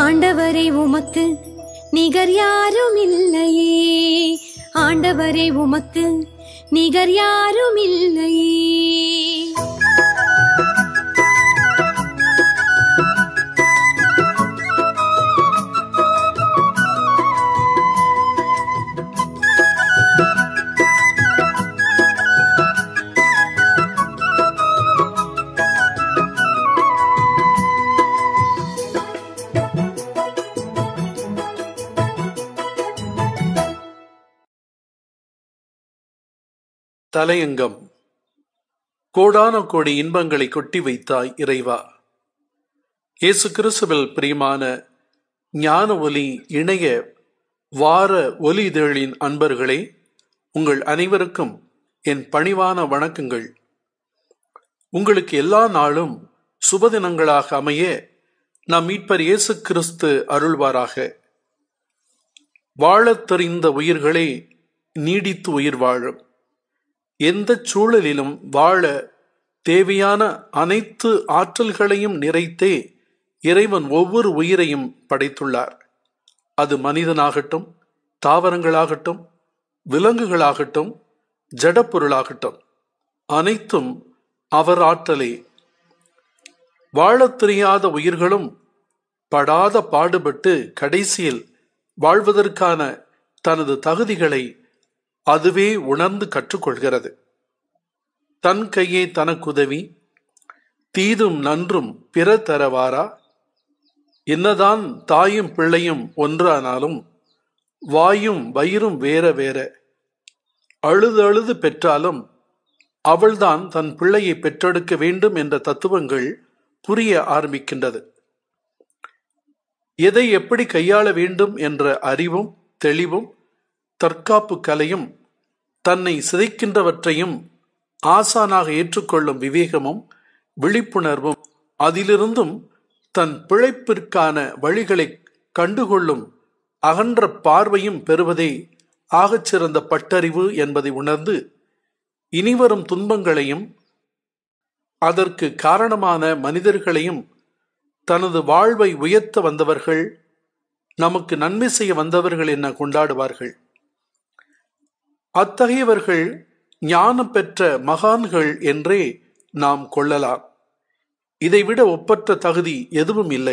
ஆண்டவரை உமக்கு நிகர் யாரும் இல்லையே ஆண்டவரை உமக்கு நிகர் யாரும் இல்லையே தலையங்கம் கோடான கோடி இன்பங்களை கொட்டி வைத்தாய் இறைவா இயேசு கிறிஸ்துவில் பிரியமான ஞான ஒலி இணைய வார ஒலி இதழின் அன்பர்களே உங்கள் அனைவருக்கும் என் பணிவான வணக்கங்கள் உங்களுக்கு எல்லா நாளும் சுபதினங்களாக அமைய நம் மீட்பர் இயேசு கிறிஸ்து அருள்வாராக வாழத் தெரிந்த உயிர்களே நீடித்து உயிர் வாழும் எந்த சூழலிலும் வாழ தேவையான அனைத்து ஆற்றல்களையும் நிறைத்தே இறைவன் ஒவ்வொரு உயிரையும் படைத்துள்ளார் அது மனிதனாகட்டும் தாவரங்களாகட்டும் விலங்குகளாகட்டும் ஜடப்பொருளாகட்டும் அனைத்தும் அவர் ஆற்றலே வாழத் தெரியாத உயிர்களும் படாத பாடுபட்டு கடைசியில் வாழ்வதற்கான தனது தகுதிகளை அதுவே உணர்ந்து கற்றுக்கொள்கிறது தன் கையே தனக்குதவி தீதும் நன்றும் பிற தரவாரா என்னதான் தாயும் பிள்ளையும் ஒன்றானாலும் வாயும் வயிறும் வேற வேற அழுது அழுது பெற்றாலும் அவள்தான் தன் பிள்ளையை பெற்றெடுக்க வேண்டும் என்ற தத்துவங்கள் புரிய ஆரம்பிக்கின்றது எதை எப்படி கையாள வேண்டும் என்ற அறிவும் தெளிவும் தற்காப்பு கலையும் தன்னை சிதைக்கின்றவற்றையும் ஆசானாக ஏற்றுக்கொள்ளும் விவேகமும் விழிப்புணர்வும் அதிலிருந்தும் தன் பிழைப்பிற்கான வழிகளை கண்டுகொள்ளும் அகன்ற பார்வையும் பெறுவதே ஆகச்சிறந்த பட்டறிவு என்பதை உணர்ந்து இனிவரும் துன்பங்களையும் அதற்கு காரணமான மனிதர்களையும் தனது வாழ்வை உயர்த்த வந்தவர்கள் நமக்கு நன்மை செய்ய வந்தவர்கள் என கொண்டாடுவார்கள் அத்தகையவர்கள் ஞானம் பெற்ற மகான்கள் என்றே நாம் கொள்ளலாம் இதைவிட ஒப்பற்ற தகுதி எதுவும் இல்லை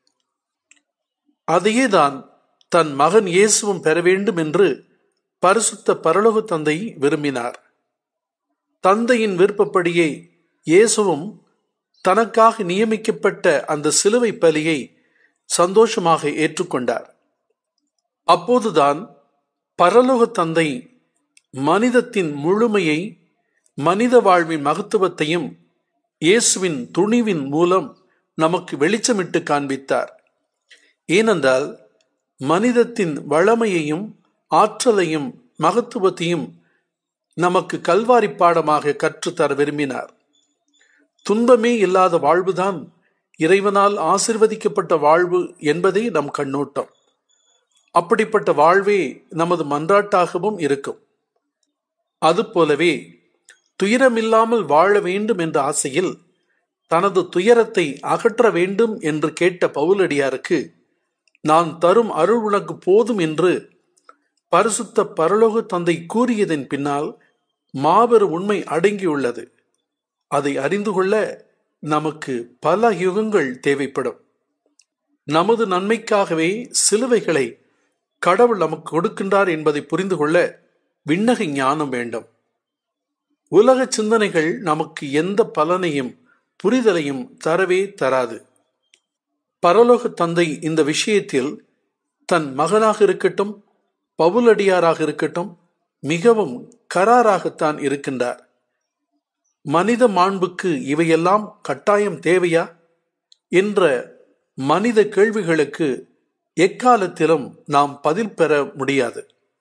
அதையே தான் தன் மகன் இயேசுவும் பெற வேண்டும் என்று பரிசுத்த பரலோக தந்தை விரும்பினார் தந்தையின் விருப்பப்படியே இயேசுவும் தனக்காக நியமிக்கப்பட்ட அந்த சிலுவை பலியை சந்தோஷமாக ஏற்றுக்கொண்டார் அப்போதுதான் பரலோக தந்தை மனிதத்தின் முழுமையை மனித வாழ்வின் மகத்துவத்தையும் இயேசுவின் துணிவின் மூலம் நமக்கு வெளிச்சமிட்டு காண்பித்தார் ஏனென்றால் மனிதத்தின் வளமையையும் ஆற்றலையும் மகத்துவத்தையும் நமக்கு கல்வாரி பாடமாக கற்றுத்தர விரும்பினார் துன்பமே இல்லாத வாழ்வுதான் இறைவனால் ஆசிர்வதிக்கப்பட்ட வாழ்வு என்பதே நம் கண்ணோட்டம் அப்படிப்பட்ட வாழ்வே நமது மன்றாட்டாகவும் இருக்கும் அதுபோலவே துயரமில்லாமல் வாழ வேண்டும் என்ற ஆசையில் தனது துயரத்தை அகற்ற வேண்டும் என்று கேட்ட பவுலடியாருக்கு நான் தரும் அருள் உனக்கு போதும் என்று பரிசுத்த பரலோக தந்தை கூறியதன் பின்னால் மாபெரும் உண்மை அடங்கியுள்ளது அதை அறிந்து கொள்ள நமக்கு பல யுகங்கள் தேவைப்படும் நமது நன்மைக்காகவே சிலுவைகளை கடவுள் நமக்கு கொடுக்கின்றார் என்பதை புரிந்து கொள்ள விண்ணக ஞானம் வேண்டும் உலக சிந்தனைகள் நமக்கு எந்த பலனையும் புரிதலையும் தரவே தராது பரலோக தந்தை இந்த விஷயத்தில் தன் மகனாக இருக்கட்டும் பவுலடியாராக இருக்கட்டும் மிகவும் கராராகத்தான் இருக்கின்றார் மனித மாண்புக்கு இவையெல்லாம் கட்டாயம் தேவையா என்ற மனித கேள்விகளுக்கு எக்காலத்திலும் நாம் பதில் பெற முடியாது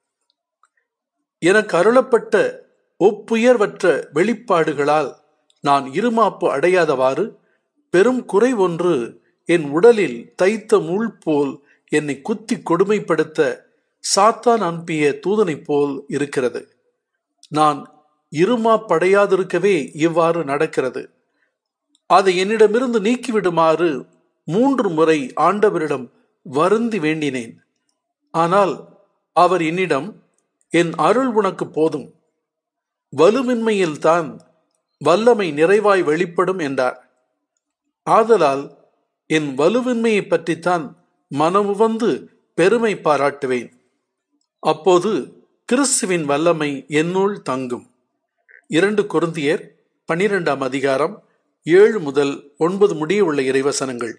எனக்கு அருளப்பட்ட ஒப்புயர்வற்ற வெளிப்பாடுகளால் நான் இருமாப்பு அடையாதவாறு பெரும் குறை ஒன்று என் உடலில் தைத்த முள் போல் என்னை குத்தி கொடுமைப்படுத்த சாத்தான் அனுப்பிய தூதனைப் போல் இருக்கிறது நான் இருமாப்படையாதிருக்கவே இவ்வாறு நடக்கிறது அதை என்னிடமிருந்து நீக்கிவிடுமாறு மூன்று முறை ஆண்டவரிடம் வருந்தி வேண்டினேன் ஆனால் அவர் என்னிடம் என் அருள் உனக்கு போதும் வலுவின்மையில்தான் வல்லமை நிறைவாய் வெளிப்படும் என்றார் ஆதலால் என் வலுவின்மையை பற்றித்தான் மனமுவந்து பெருமை பாராட்டுவேன் அப்போது கிறிஸ்துவின் வல்லமை என்னுள் தங்கும் இரண்டு கொருந்தியர் பனிரெண்டாம் அதிகாரம் ஏழு முதல் ஒன்பது முடிய உள்ள இறைவசனங்கள்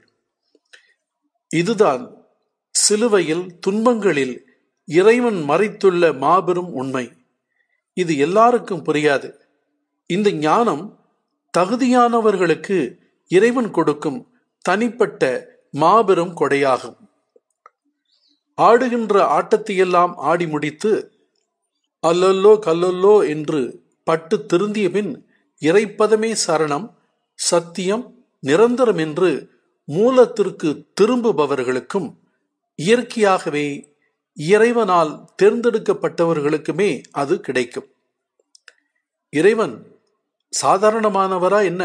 இதுதான் சிலுவையில் துன்பங்களில் இறைவன் மறைத்துள்ள மாபெரும் உண்மை இது எல்லாருக்கும் புரியாது இந்த ஞானம் தகுதியானவர்களுக்கு இறைவன் கொடுக்கும் தனிப்பட்ட மாபெரும் கொடையாகும் ஆடுகின்ற ஆட்டத்தையெல்லாம் ஆடி முடித்து அல்லல்லோ கல்லல்லோ என்று பட்டு திருந்திய பின் இறைப்பதமே சரணம் சத்தியம் நிரந்தரம் என்று மூலத்திற்கு திரும்புபவர்களுக்கும் இயற்கையாகவே இறைவனால் தேர்ந்தெடுக்கப்பட்டவர்களுக்குமே அது கிடைக்கும் இறைவன் சாதாரணமானவரா என்ன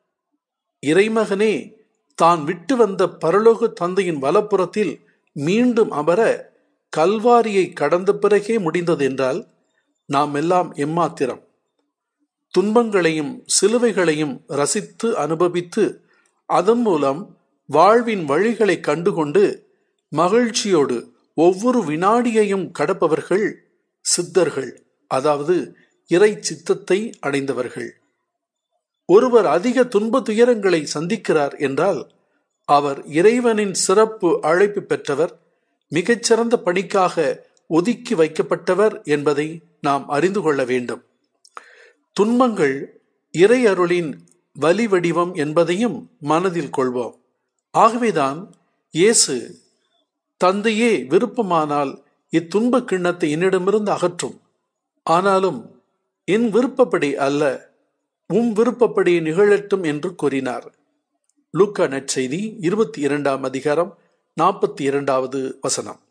இறைமகனே தான் விட்டு வந்த பரலோக தந்தையின் வலப்புறத்தில் மீண்டும் அமர கல்வாரியை கடந்த பிறகே முடிந்தது என்றால் நாம் எல்லாம் எம்மாத்திரம் துன்பங்களையும் சிலுவைகளையும் ரசித்து அனுபவித்து அதன் மூலம் வாழ்வின் வழிகளை கண்டுகொண்டு மகிழ்ச்சியோடு ஒவ்வொரு வினாடியையும் கடப்பவர்கள் சித்தர்கள் அதாவது இறை சித்தத்தை அடைந்தவர்கள் ஒருவர் அதிக துன்ப துயரங்களை சந்திக்கிறார் என்றால் அவர் இறைவனின் சிறப்பு அழைப்பு பெற்றவர் மிகச்சிறந்த பணிக்காக ஒதுக்கி வைக்கப்பட்டவர் என்பதை நாம் அறிந்து கொள்ள வேண்டும் துன்பங்கள் இறை அருளின் வலி வடிவம் என்பதையும் மனதில் கொள்வோம் ஆகவேதான் இயேசு தந்தையே விருப்பமானால் இத்துன்ப கிண்ணத்தை என்னிடமிருந்து அகற்றும் ஆனாலும் என் விருப்பப்படி அல்ல உம் விருப்பப்படி நிகழட்டும் என்று கூறினார் லூக்கா நற்செய்தி இருபத்தி இரண்டாம் அதிகாரம் நாற்பத்தி இரண்டாவது வசனம்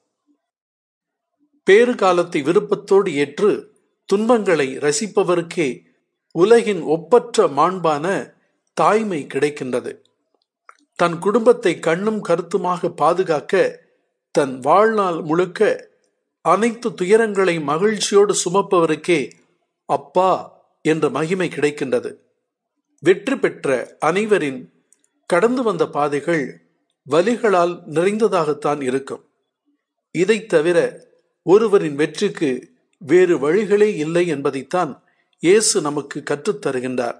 பேறு காலத்தை விருப்பத்தோடு ஏற்று துன்பங்களை ரசிப்பவருக்கே உலகின் ஒப்பற்ற மாண்பான தாய்மை கிடைக்கின்றது தன் குடும்பத்தை கண்ணும் கருத்துமாக பாதுகாக்க தன் வாழ்நாள் முழுக்க அனைத்து துயரங்களை மகிழ்ச்சியோடு சுமப்பவருக்கே அப்பா என்ற மகிமை கிடைக்கின்றது வெற்றி பெற்ற அனைவரின் கடந்து வந்த பாதைகள் வலிகளால் நிறைந்ததாகத்தான் இருக்கும் இதைத் தவிர ஒருவரின் வெற்றிக்கு வேறு வழிகளே இல்லை என்பதைத்தான் இயேசு நமக்கு கற்றுத் தருகின்றார்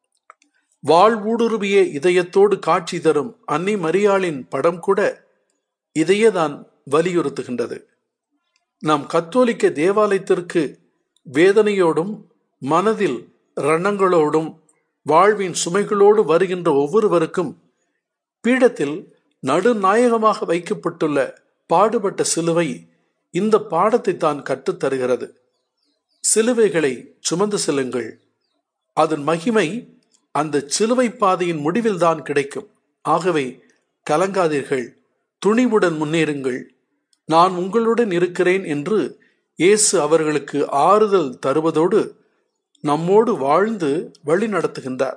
வாழ்வூடுருவிய இதயத்தோடு காட்சி தரும் அன்னை மரியாளின் படம் கூட இதையேதான் வலியுறுத்துகின்றது நாம் கத்தோலிக்க தேவாலயத்திற்கு வேதனையோடும் மனதில் ரணங்களோடும் வாழ்வின் சுமைகளோடு வருகின்ற ஒவ்வொருவருக்கும் பீடத்தில் நடுநாயகமாக வைக்கப்பட்டுள்ள பாடுபட்ட சிலுவை இந்த பாடத்தை தான் கற்றுத் தருகிறது சிலுவைகளை சுமந்து செல்லுங்கள் அதன் மகிமை அந்த சிலுவை பாதையின் முடிவில்தான் கிடைக்கும் ஆகவே கலங்காதீர்கள் துணிவுடன் முன்னேறுங்கள் நான் உங்களுடன் இருக்கிறேன் என்று இயேசு அவர்களுக்கு ஆறுதல் தருவதோடு நம்மோடு வாழ்ந்து வழி நடத்துகின்றார்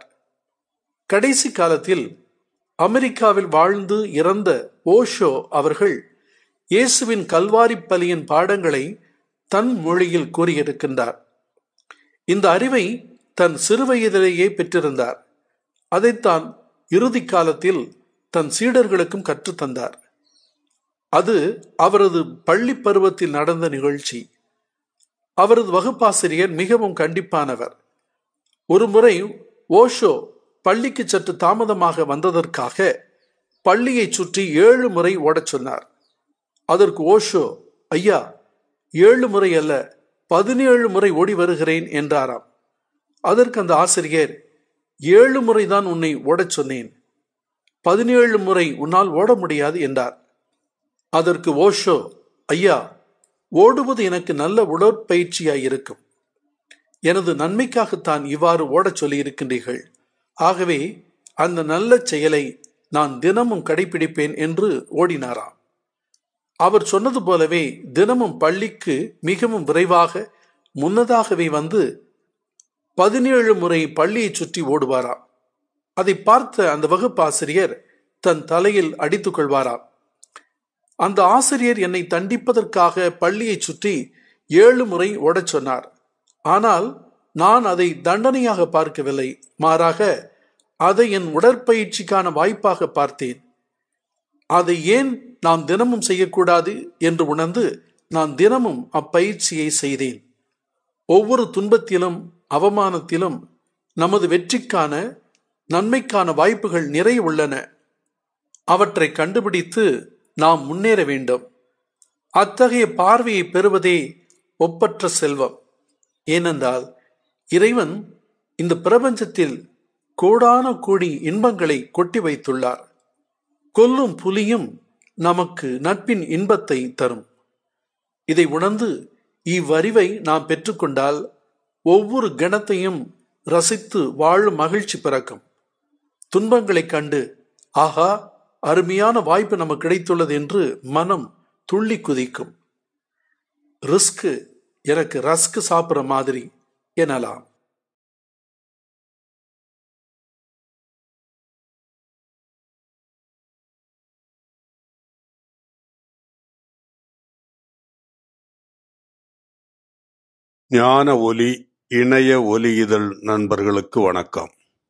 கடைசி காலத்தில் அமெரிக்காவில் வாழ்ந்து இறந்த ஓஷோ அவர்கள் இயேசுவின் கல்வாரி பலியின் பாடங்களை தன் மொழியில் கூறியிருக்கின்றார் இந்த அறிவை தன் சிறுவயதிலேயே பெற்றிருந்தார் அதைத்தான் இறுதி காலத்தில் தன் சீடர்களுக்கும் கற்றுத்தந்தார் அது அவரது பள்ளி பருவத்தில் நடந்த நிகழ்ச்சி அவரது வகுப்பாசிரியர் மிகவும் கண்டிப்பானவர் ஒரு முறை ஓஷோ பள்ளிக்கு சற்று தாமதமாக வந்ததற்காக பள்ளியை சுற்றி ஏழு முறை ஓடச் சொன்னார் அதற்கு ஓஷோ ஐயா ஏழு முறை அல்ல பதினேழு முறை ஓடி வருகிறேன் என்றாராம் அதற்கு அந்த ஆசிரியர் ஏழு முறைதான் உன்னை ஓடச் சொன்னேன் பதினேழு முறை உன்னால் ஓட முடியாது என்றார் அதற்கு ஓஷோ ஐயா ஓடுவது எனக்கு நல்ல உடற்பயிற்சியாய் இருக்கும் எனது நன்மைக்காகத்தான் இவ்வாறு ஓடச் சொல்லியிருக்கின்றீர்கள் ஆகவே அந்த நல்ல செயலை நான் தினமும் கடைபிடிப்பேன் என்று ஓடினாராம் அவர் சொன்னது போலவே தினமும் பள்ளிக்கு மிகவும் விரைவாக முன்னதாகவே வந்து பதினேழு முறை பள்ளியை சுற்றி ஓடுவாராம் அதை பார்த்த அந்த வகுப்பாசிரியர் தன் தலையில் அடித்துக் கொள்வாராம் அந்த ஆசிரியர் என்னை தண்டிப்பதற்காக பள்ளியை சுற்றி ஏழு முறை ஓடச் சொன்னார் ஆனால் நான் அதை தண்டனையாக பார்க்கவில்லை மாறாக அதை என் உடற்பயிற்சிக்கான வாய்ப்பாக பார்த்தேன் அதை ஏன் நாம் தினமும் செய்யக்கூடாது என்று உணர்ந்து நான் தினமும் அப்பயிற்சியை செய்தேன் ஒவ்வொரு துன்பத்திலும் அவமானத்திலும் நமது வெற்றிக்கான நன்மைக்கான வாய்ப்புகள் நிறைய உள்ளன அவற்றை கண்டுபிடித்து நாம் முன்னேற வேண்டும் அத்தகைய பார்வையை பெறுவதே ஒப்பற்ற செல்வம் ஏனென்றால் இறைவன் இந்த பிரபஞ்சத்தில் கோடான கோடி இன்பங்களை கொட்டி வைத்துள்ளார் கொல்லும் புலியும் நமக்கு நட்பின் இன்பத்தை தரும் இதை உணர்ந்து இவ்வறிவை நாம் பெற்றுக்கொண்டால் ஒவ்வொரு கணத்தையும் ரசித்து வாழும் மகிழ்ச்சி பிறக்கும் துன்பங்களைக் கண்டு ஆஹா அருமையான வாய்ப்பு நமக்கு கிடைத்துள்ளது என்று மனம் துள்ளி குதிக்கும் ரிஸ்க் எனக்கு ரஸ்க் சாப்பிட்ற மாதிரி எனலாம் ஞான ஒலி இணைய ஒலி இதழ் நண்பர்களுக்கு வணக்கம்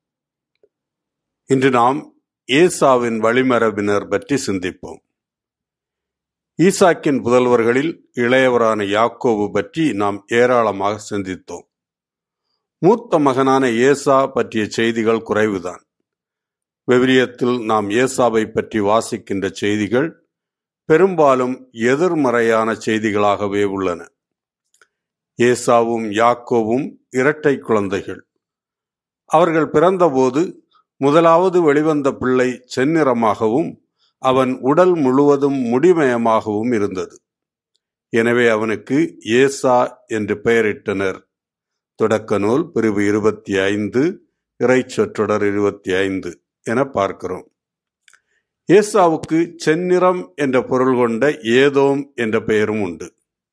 இன்று நாம் ஏசாவின் வழிமரபினர் பற்றி சிந்திப்போம் ஈசாக்கின் புதல்வர்களில் இளையவரான யாக்கோபு பற்றி நாம் ஏராளமாக சிந்தித்தோம் மூத்த மகனான ஏசா பற்றிய செய்திகள் குறைவுதான் விவிலியத்தில் நாம் ஏசாவை பற்றி வாசிக்கின்ற செய்திகள் பெரும்பாலும் எதிர்மறையான செய்திகளாகவே உள்ளன ஏசாவும் யாக்கோவும் இரட்டை குழந்தைகள் அவர்கள் பிறந்தபோது முதலாவது வெளிவந்த பிள்ளை செந்நிறமாகவும் அவன் உடல் முழுவதும் முடிமயமாகவும் இருந்தது எனவே அவனுக்கு ஏசா என்று பெயரிட்டனர் தொடக்க நூல் பிரிவு இருபத்தி ஐந்து இறைச்சொற்றொடர் இருபத்தி ஐந்து என பார்க்கிறோம் ஏசாவுக்கு செந்நிறம் என்ற பொருள் கொண்ட ஏதோம் என்ற பெயரும் உண்டு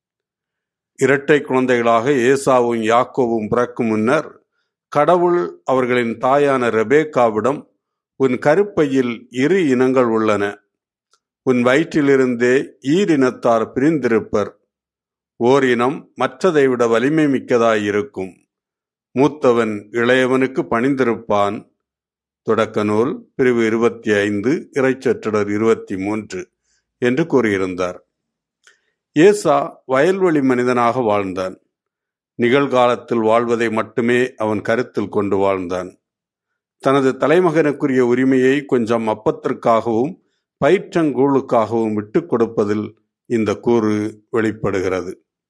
இரட்டை குழந்தைகளாக ஏசாவும் யாக்கோவும் பிறக்கும் முன்னர் கடவுள் அவர்களின் தாயான ரெபேக்காவிடம் உன் கருப்பையில் இரு இனங்கள் உள்ளன உன் வயிற்றிலிருந்தே ஈரினத்தார் பிரிந்திருப்பர் ஓர் இனம் மற்றதை விட வலிமை மிக்கதாயிருக்கும் மூத்தவன் இளையவனுக்கு பணிந்திருப்பான் தொடக்க நூல் பிரிவு இருபத்தி ஐந்து இறைச்சற்றடர் இருபத்தி மூன்று என்று கூறியிருந்தார் ஏசா வயல்வெளி மனிதனாக வாழ்ந்தான் நிகழ்காலத்தில் வாழ்வதை மட்டுமே அவன் கருத்தில் கொண்டு வாழ்ந்தான் தனது தலைமகனுக்குரிய உரிமையை கொஞ்சம் அப்பத்திற்காகவும் பயிற்றங்கூழுக்காகவும் விட்டுக் கொடுப்பதில் இந்த கூறு வெளிப்படுகிறது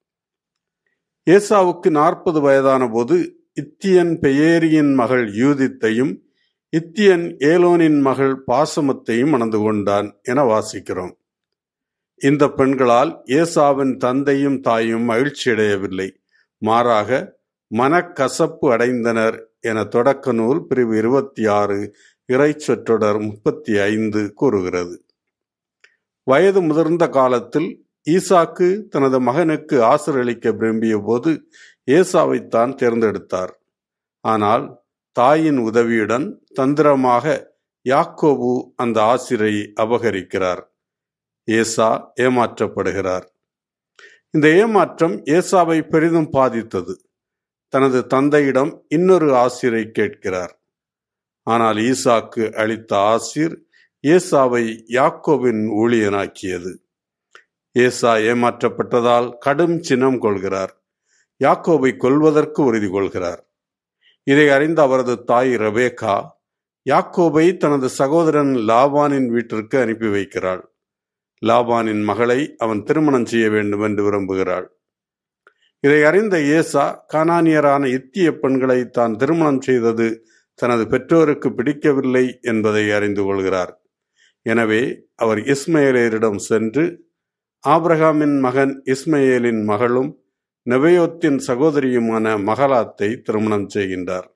ஏசாவுக்கு நாற்பது வயதான போது இத்தியன் பெயேரியின் மகள் யூதித்தையும் இத்தியன் ஏலோனின் மகள் பாசமத்தையும் மணந்து கொண்டான் என வாசிக்கிறோம் இந்த பெண்களால் ஏசாவின் தந்தையும் தாயும் மகிழ்ச்சியடையவில்லை மாறாக மனக்கசப்பு அடைந்தனர் என தொடக்க நூல் பிரிவு இருபத்தி ஆறு இறைச்சொற்றொடர் முப்பத்தி ஐந்து கூறுகிறது வயது முதிர்ந்த காலத்தில் ஈசாக்கு தனது மகனுக்கு ஆசிரியளிக்க விரும்பிய போது ஏசாவைத்தான் தேர்ந்தெடுத்தார் ஆனால் தாயின் உதவியுடன் தந்திரமாக யாக்கோபு அந்த ஆசிரை அபகரிக்கிறார் ஏசா ஏமாற்றப்படுகிறார் இந்த ஏமாற்றம் ஏசாவை பெரிதும் பாதித்தது தனது தந்தையிடம் இன்னொரு ஆசிரை கேட்கிறார் ஆனால் ஈசாக்கு அளித்த ஆசிர் ஏசாவை யாக்கோவின் ஊழியனாக்கியது ஏசா ஏமாற்றப்பட்டதால் கடும் சினம் கொள்கிறார் யாக்கோவை கொல்வதற்கு உறுதி கொள்கிறார் இதை அறிந்த அவரது தாய் ரபேகா யாக்கோபை தனது சகோதரன் லாபானின் வீட்டிற்கு அனுப்பி வைக்கிறாள் லாபானின் மகளை அவன் திருமணம் செய்ய வேண்டும் என்று விரும்புகிறாள் இதை அறிந்த ஏசா கானானியரான இத்திய பெண்களை தான் திருமணம் செய்தது தனது பெற்றோருக்கு பிடிக்கவில்லை என்பதை அறிந்து கொள்கிறார் எனவே அவர் இஸ்மேலியரிடம் சென்று ஆபிரகாமின் மகன் இஸ்மேலின் மகளும் நெபயோத்தின் சகோதரியுமான மகளாத்தை திருமணம் செய்கின்றார்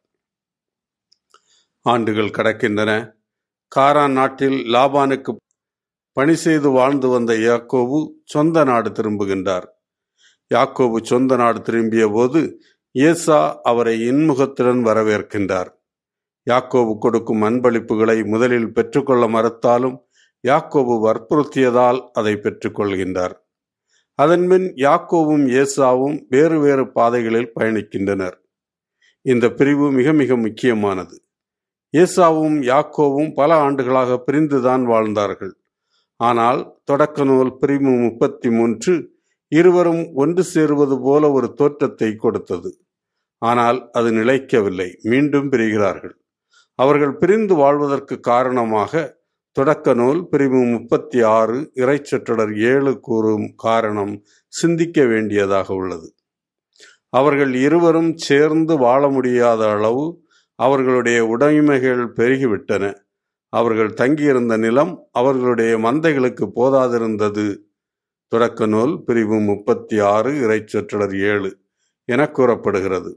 ஆண்டுகள் கடக்கின்றன காரான் நாட்டில் லாபானுக்கு பணி செய்து வாழ்ந்து வந்த யாக்கோபு சொந்த நாடு திரும்புகின்றார் யாக்கோபு சொந்த நாடு திரும்பிய போது ஏசா அவரை இன்முகத்துடன் வரவேற்கின்றார் யாக்கோபு கொடுக்கும் அன்பளிப்புகளை முதலில் பெற்றுக்கொள்ள மறுத்தாலும் யாக்கோபு வற்புறுத்தியதால் அதை பெற்றுக்கொள்கின்றார் அதன்பின் யாக்கோவும் ஏசாவும் வேறு வேறு பாதைகளில் பயணிக்கின்றனர் இந்த பிரிவு மிக மிக முக்கியமானது ஏசாவும் யாக்கோவும் பல ஆண்டுகளாக பிரிந்துதான் வாழ்ந்தார்கள் ஆனால் தொடக்க நூல் பிரிவு முப்பத்தி மூன்று இருவரும் ஒன்று சேருவது போல ஒரு தோற்றத்தை கொடுத்தது ஆனால் அது நிலைக்கவில்லை மீண்டும் பிரிகிறார்கள் அவர்கள் பிரிந்து வாழ்வதற்கு காரணமாக தொடக்க நூல் பிரிவு முப்பத்தி ஆறு இறைச்சொற்றொடர் ஏழு கூறும் காரணம் சிந்திக்க வேண்டியதாக உள்ளது அவர்கள் இருவரும் சேர்ந்து வாழ முடியாத அளவு அவர்களுடைய உடைமைகள் பெருகிவிட்டன அவர்கள் தங்கியிருந்த நிலம் அவர்களுடைய மந்தைகளுக்கு போதாதிருந்தது தொடக்க நூல் பிரிவு முப்பத்தி ஆறு இறைச்சொற்றொடர் ஏழு என கூறப்படுகிறது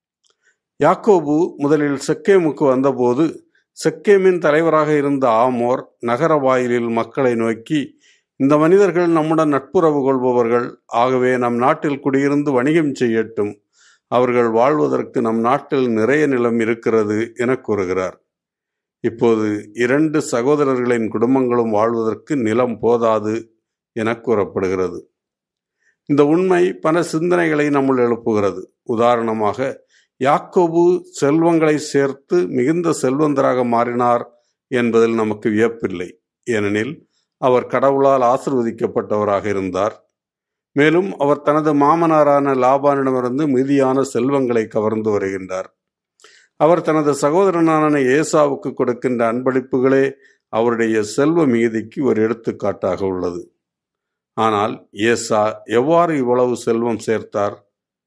யாக்கோபு முதலில் செக்கேமுக்கு வந்தபோது செக்கேமின் தலைவராக இருந்த ஆமோர் நகர வாயிலில் மக்களை நோக்கி இந்த மனிதர்கள் நம்முடன் நட்புறவு கொள்பவர்கள் ஆகவே நம் நாட்டில் குடியிருந்து வணிகம் செய்யட்டும் அவர்கள் வாழ்வதற்கு நம் நாட்டில் நிறைய நிலம் இருக்கிறது என கூறுகிறார் இப்போது இரண்டு சகோதரர்களின் குடும்பங்களும் வாழ்வதற்கு நிலம் போதாது என கூறப்படுகிறது இந்த உண்மை பல சிந்தனைகளை நம்முள் எழுப்புகிறது உதாரணமாக யாக்கோபு செல்வங்களை சேர்த்து மிகுந்த செல்வந்தராக மாறினார் என்பதில் நமக்கு வியப்பில்லை ஏனெனில் அவர் கடவுளால் ஆசிர்வதிக்கப்பட்டவராக இருந்தார் மேலும் அவர் தனது மாமனாரான லாபானிடமிருந்து மிதியான செல்வங்களை கவர்ந்து வருகின்றார் அவர் தனது சகோதரனான ஏசாவுக்கு கொடுக்கின்ற அன்பளிப்புகளே அவருடைய செல்வ மிகுதிக்கு ஒரு எடுத்துக்காட்டாக உள்ளது ஆனால் ஏசா எவ்வாறு இவ்வளவு செல்வம் சேர்த்தார்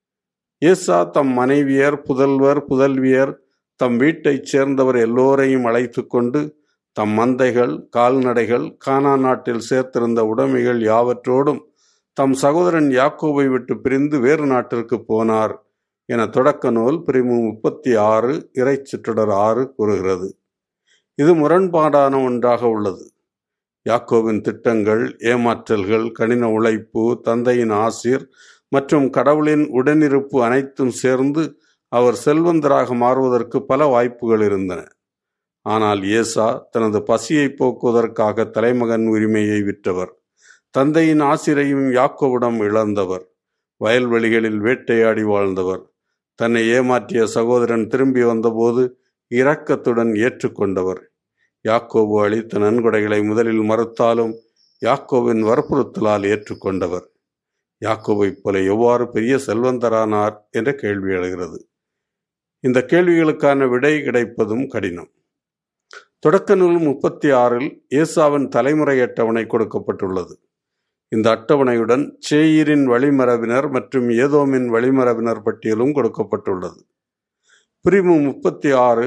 ஏசா தம் மனைவியர் புதல்வர் புதல்வியர் தம் வீட்டைச் சேர்ந்தவர் எல்லோரையும் அழைத்து கொண்டு தம் மந்தைகள் கால்நடைகள் கானா நாட்டில் சேர்த்திருந்த உடைமைகள் யாவற்றோடும் தம் சகோதரன் யாக்கோபை விட்டு பிரிந்து வேறு நாட்டிற்கு போனார் என தொடக்க நூல் பிரிவு முப்பத்தி ஆறு இறைச்சிற்றொடர் ஆறு கூறுகிறது இது முரண்பாடான ஒன்றாக உள்ளது யாக்கோவின் திட்டங்கள் ஏமாற்றல்கள் கடின உழைப்பு தந்தையின் ஆசிர் மற்றும் கடவுளின் உடனிருப்பு அனைத்தும் சேர்ந்து அவர் செல்வந்தராக மாறுவதற்கு பல வாய்ப்புகள் இருந்தன ஆனால் ஏசா தனது பசியை போக்குவதற்காக தலைமகன் உரிமையை விற்றவர் தந்தையின் ஆசிரையும் யாக்கோவிடம் இழந்தவர் வயல்வெளிகளில் வேட்டையாடி வாழ்ந்தவர் தன்னை ஏமாற்றிய சகோதரன் திரும்பி வந்தபோது இரக்கத்துடன் ஏற்றுக்கொண்டவர் யாக்கோபு அளித்த நன்கொடைகளை முதலில் மறுத்தாலும் யாக்கோவின் வற்புறுத்தலால் ஏற்றுக்கொண்டவர் யாக்கோபைப் போல எவ்வாறு பெரிய செல்வந்தரானார் என்ற கேள்வி எழுகிறது இந்த கேள்விகளுக்கான விடை கிடைப்பதும் கடினம் தொடக்க நூல் முப்பத்தி ஆறில் ஏசாவின் தலைமுறை அட்டவணை கொடுக்கப்பட்டுள்ளது இந்த அட்டவணையுடன் சேயிரின் வழிமரபினர் மற்றும் ஏதோமின் வழிமரபினர் பட்டியலும் கொடுக்கப்பட்டுள்ளது பிரிவு முப்பத்தி ஆறு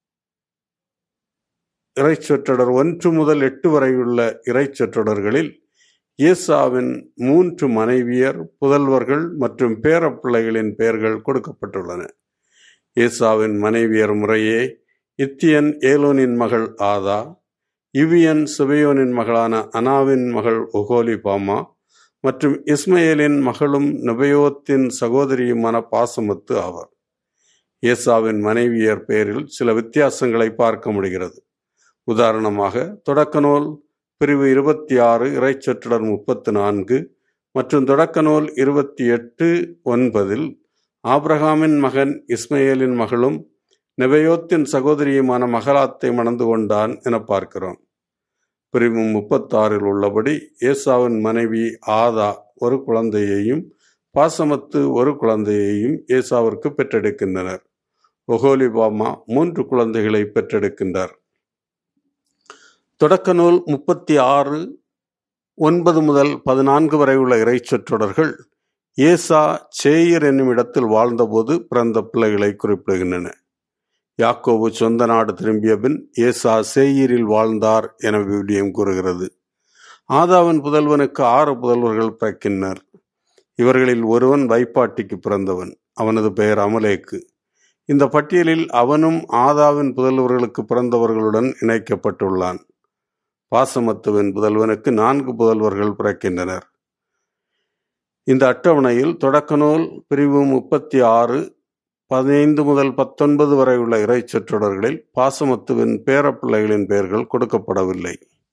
இறைச்சொற்றொடர் ஒன்று முதல் எட்டு வரையுள்ள இறைச்சொற்றொடர்களில் ஏசாவின் மூன்று மனைவியர் புதல்வர்கள் மற்றும் பேரப்பிள்ளைகளின் பெயர்கள் கொடுக்கப்பட்டுள்ளன ஏசாவின் மனைவியர் முறையே இத்தியன் ஏலோனின் மகள் ஆதா இவியன் சுபையோனின் மகளான அனாவின் மகள் ஒகோலிபாமா மற்றும் இஸ்மயேலின் மகளும் நபயோத்தின் சகோதரியுமான பாசமத்து ஆவார் ஏசாவின் மனைவியர் பெயரில் சில வித்தியாசங்களை பார்க்க முடிகிறது உதாரணமாக தொடக்க நூல் பிரிவு இருபத்தி ஆறு இறைச்சொற்றொடர் முப்பத்து நான்கு மற்றும் தொடக்க நூல் இருபத்தி எட்டு ஒன்பதில் ஆப்ரஹாமின் மகன் இஸ்மயேலின் மகளும் நெபயோத்தின் சகோதரியுமான மகளாத்தை மணந்து கொண்டான் என பார்க்கிறோம் பிரிவு முப்பத்தாறில் உள்ளபடி ஏசாவின் மனைவி ஆதா ஒரு குழந்தையையும் பாசமத்து ஒரு குழந்தையையும் ஏசாவிற்கு பெற்றெடுக்கின்றனர் ஒகோலிபாமா மூன்று குழந்தைகளை பெற்றெடுக்கின்றார் தொடக்க நூல் முப்பத்தி ஆறு ஒன்பது முதல் பதினான்கு வரை உள்ள இறைச்சொற்றொடர்கள் ஏசா சேயர் என்னும் இடத்தில் வாழ்ந்தபோது பிறந்த பிள்ளைகளை குறிப்பிடுகின்றன யாக்கோபு சொந்த நாடு திரும்பிய பின் ஏசா சேயீரில் வாழ்ந்தார் என விவிலியம் கூறுகிறது ஆதாவின் புதல்வனுக்கு ஆறு புதல்வர்கள் பிறக்கின்றனர் இவர்களில் ஒருவன் வைப்பாட்டிக்கு பிறந்தவன் அவனது பெயர் அமலேக்கு இந்த பட்டியலில் அவனும் ஆதாவின் புதல்வர்களுக்கு பிறந்தவர்களுடன் இணைக்கப்பட்டுள்ளான் பாசமத்துவின் புதல்வனுக்கு நான்கு புதல்வர்கள் பிறக்கின்றனர் இந்த அட்டவணையில் தொடக்க நூல் பிரிவு முப்பத்தி ஆறு பதினைந்து முதல் பத்தொன்பது வரை உள்ள இறைச்சொற்றொடர்களில் பாசமத்துவின் பேரப்பிள்ளைகளின் பெயர்கள் கொடுக்கப்படவில்லை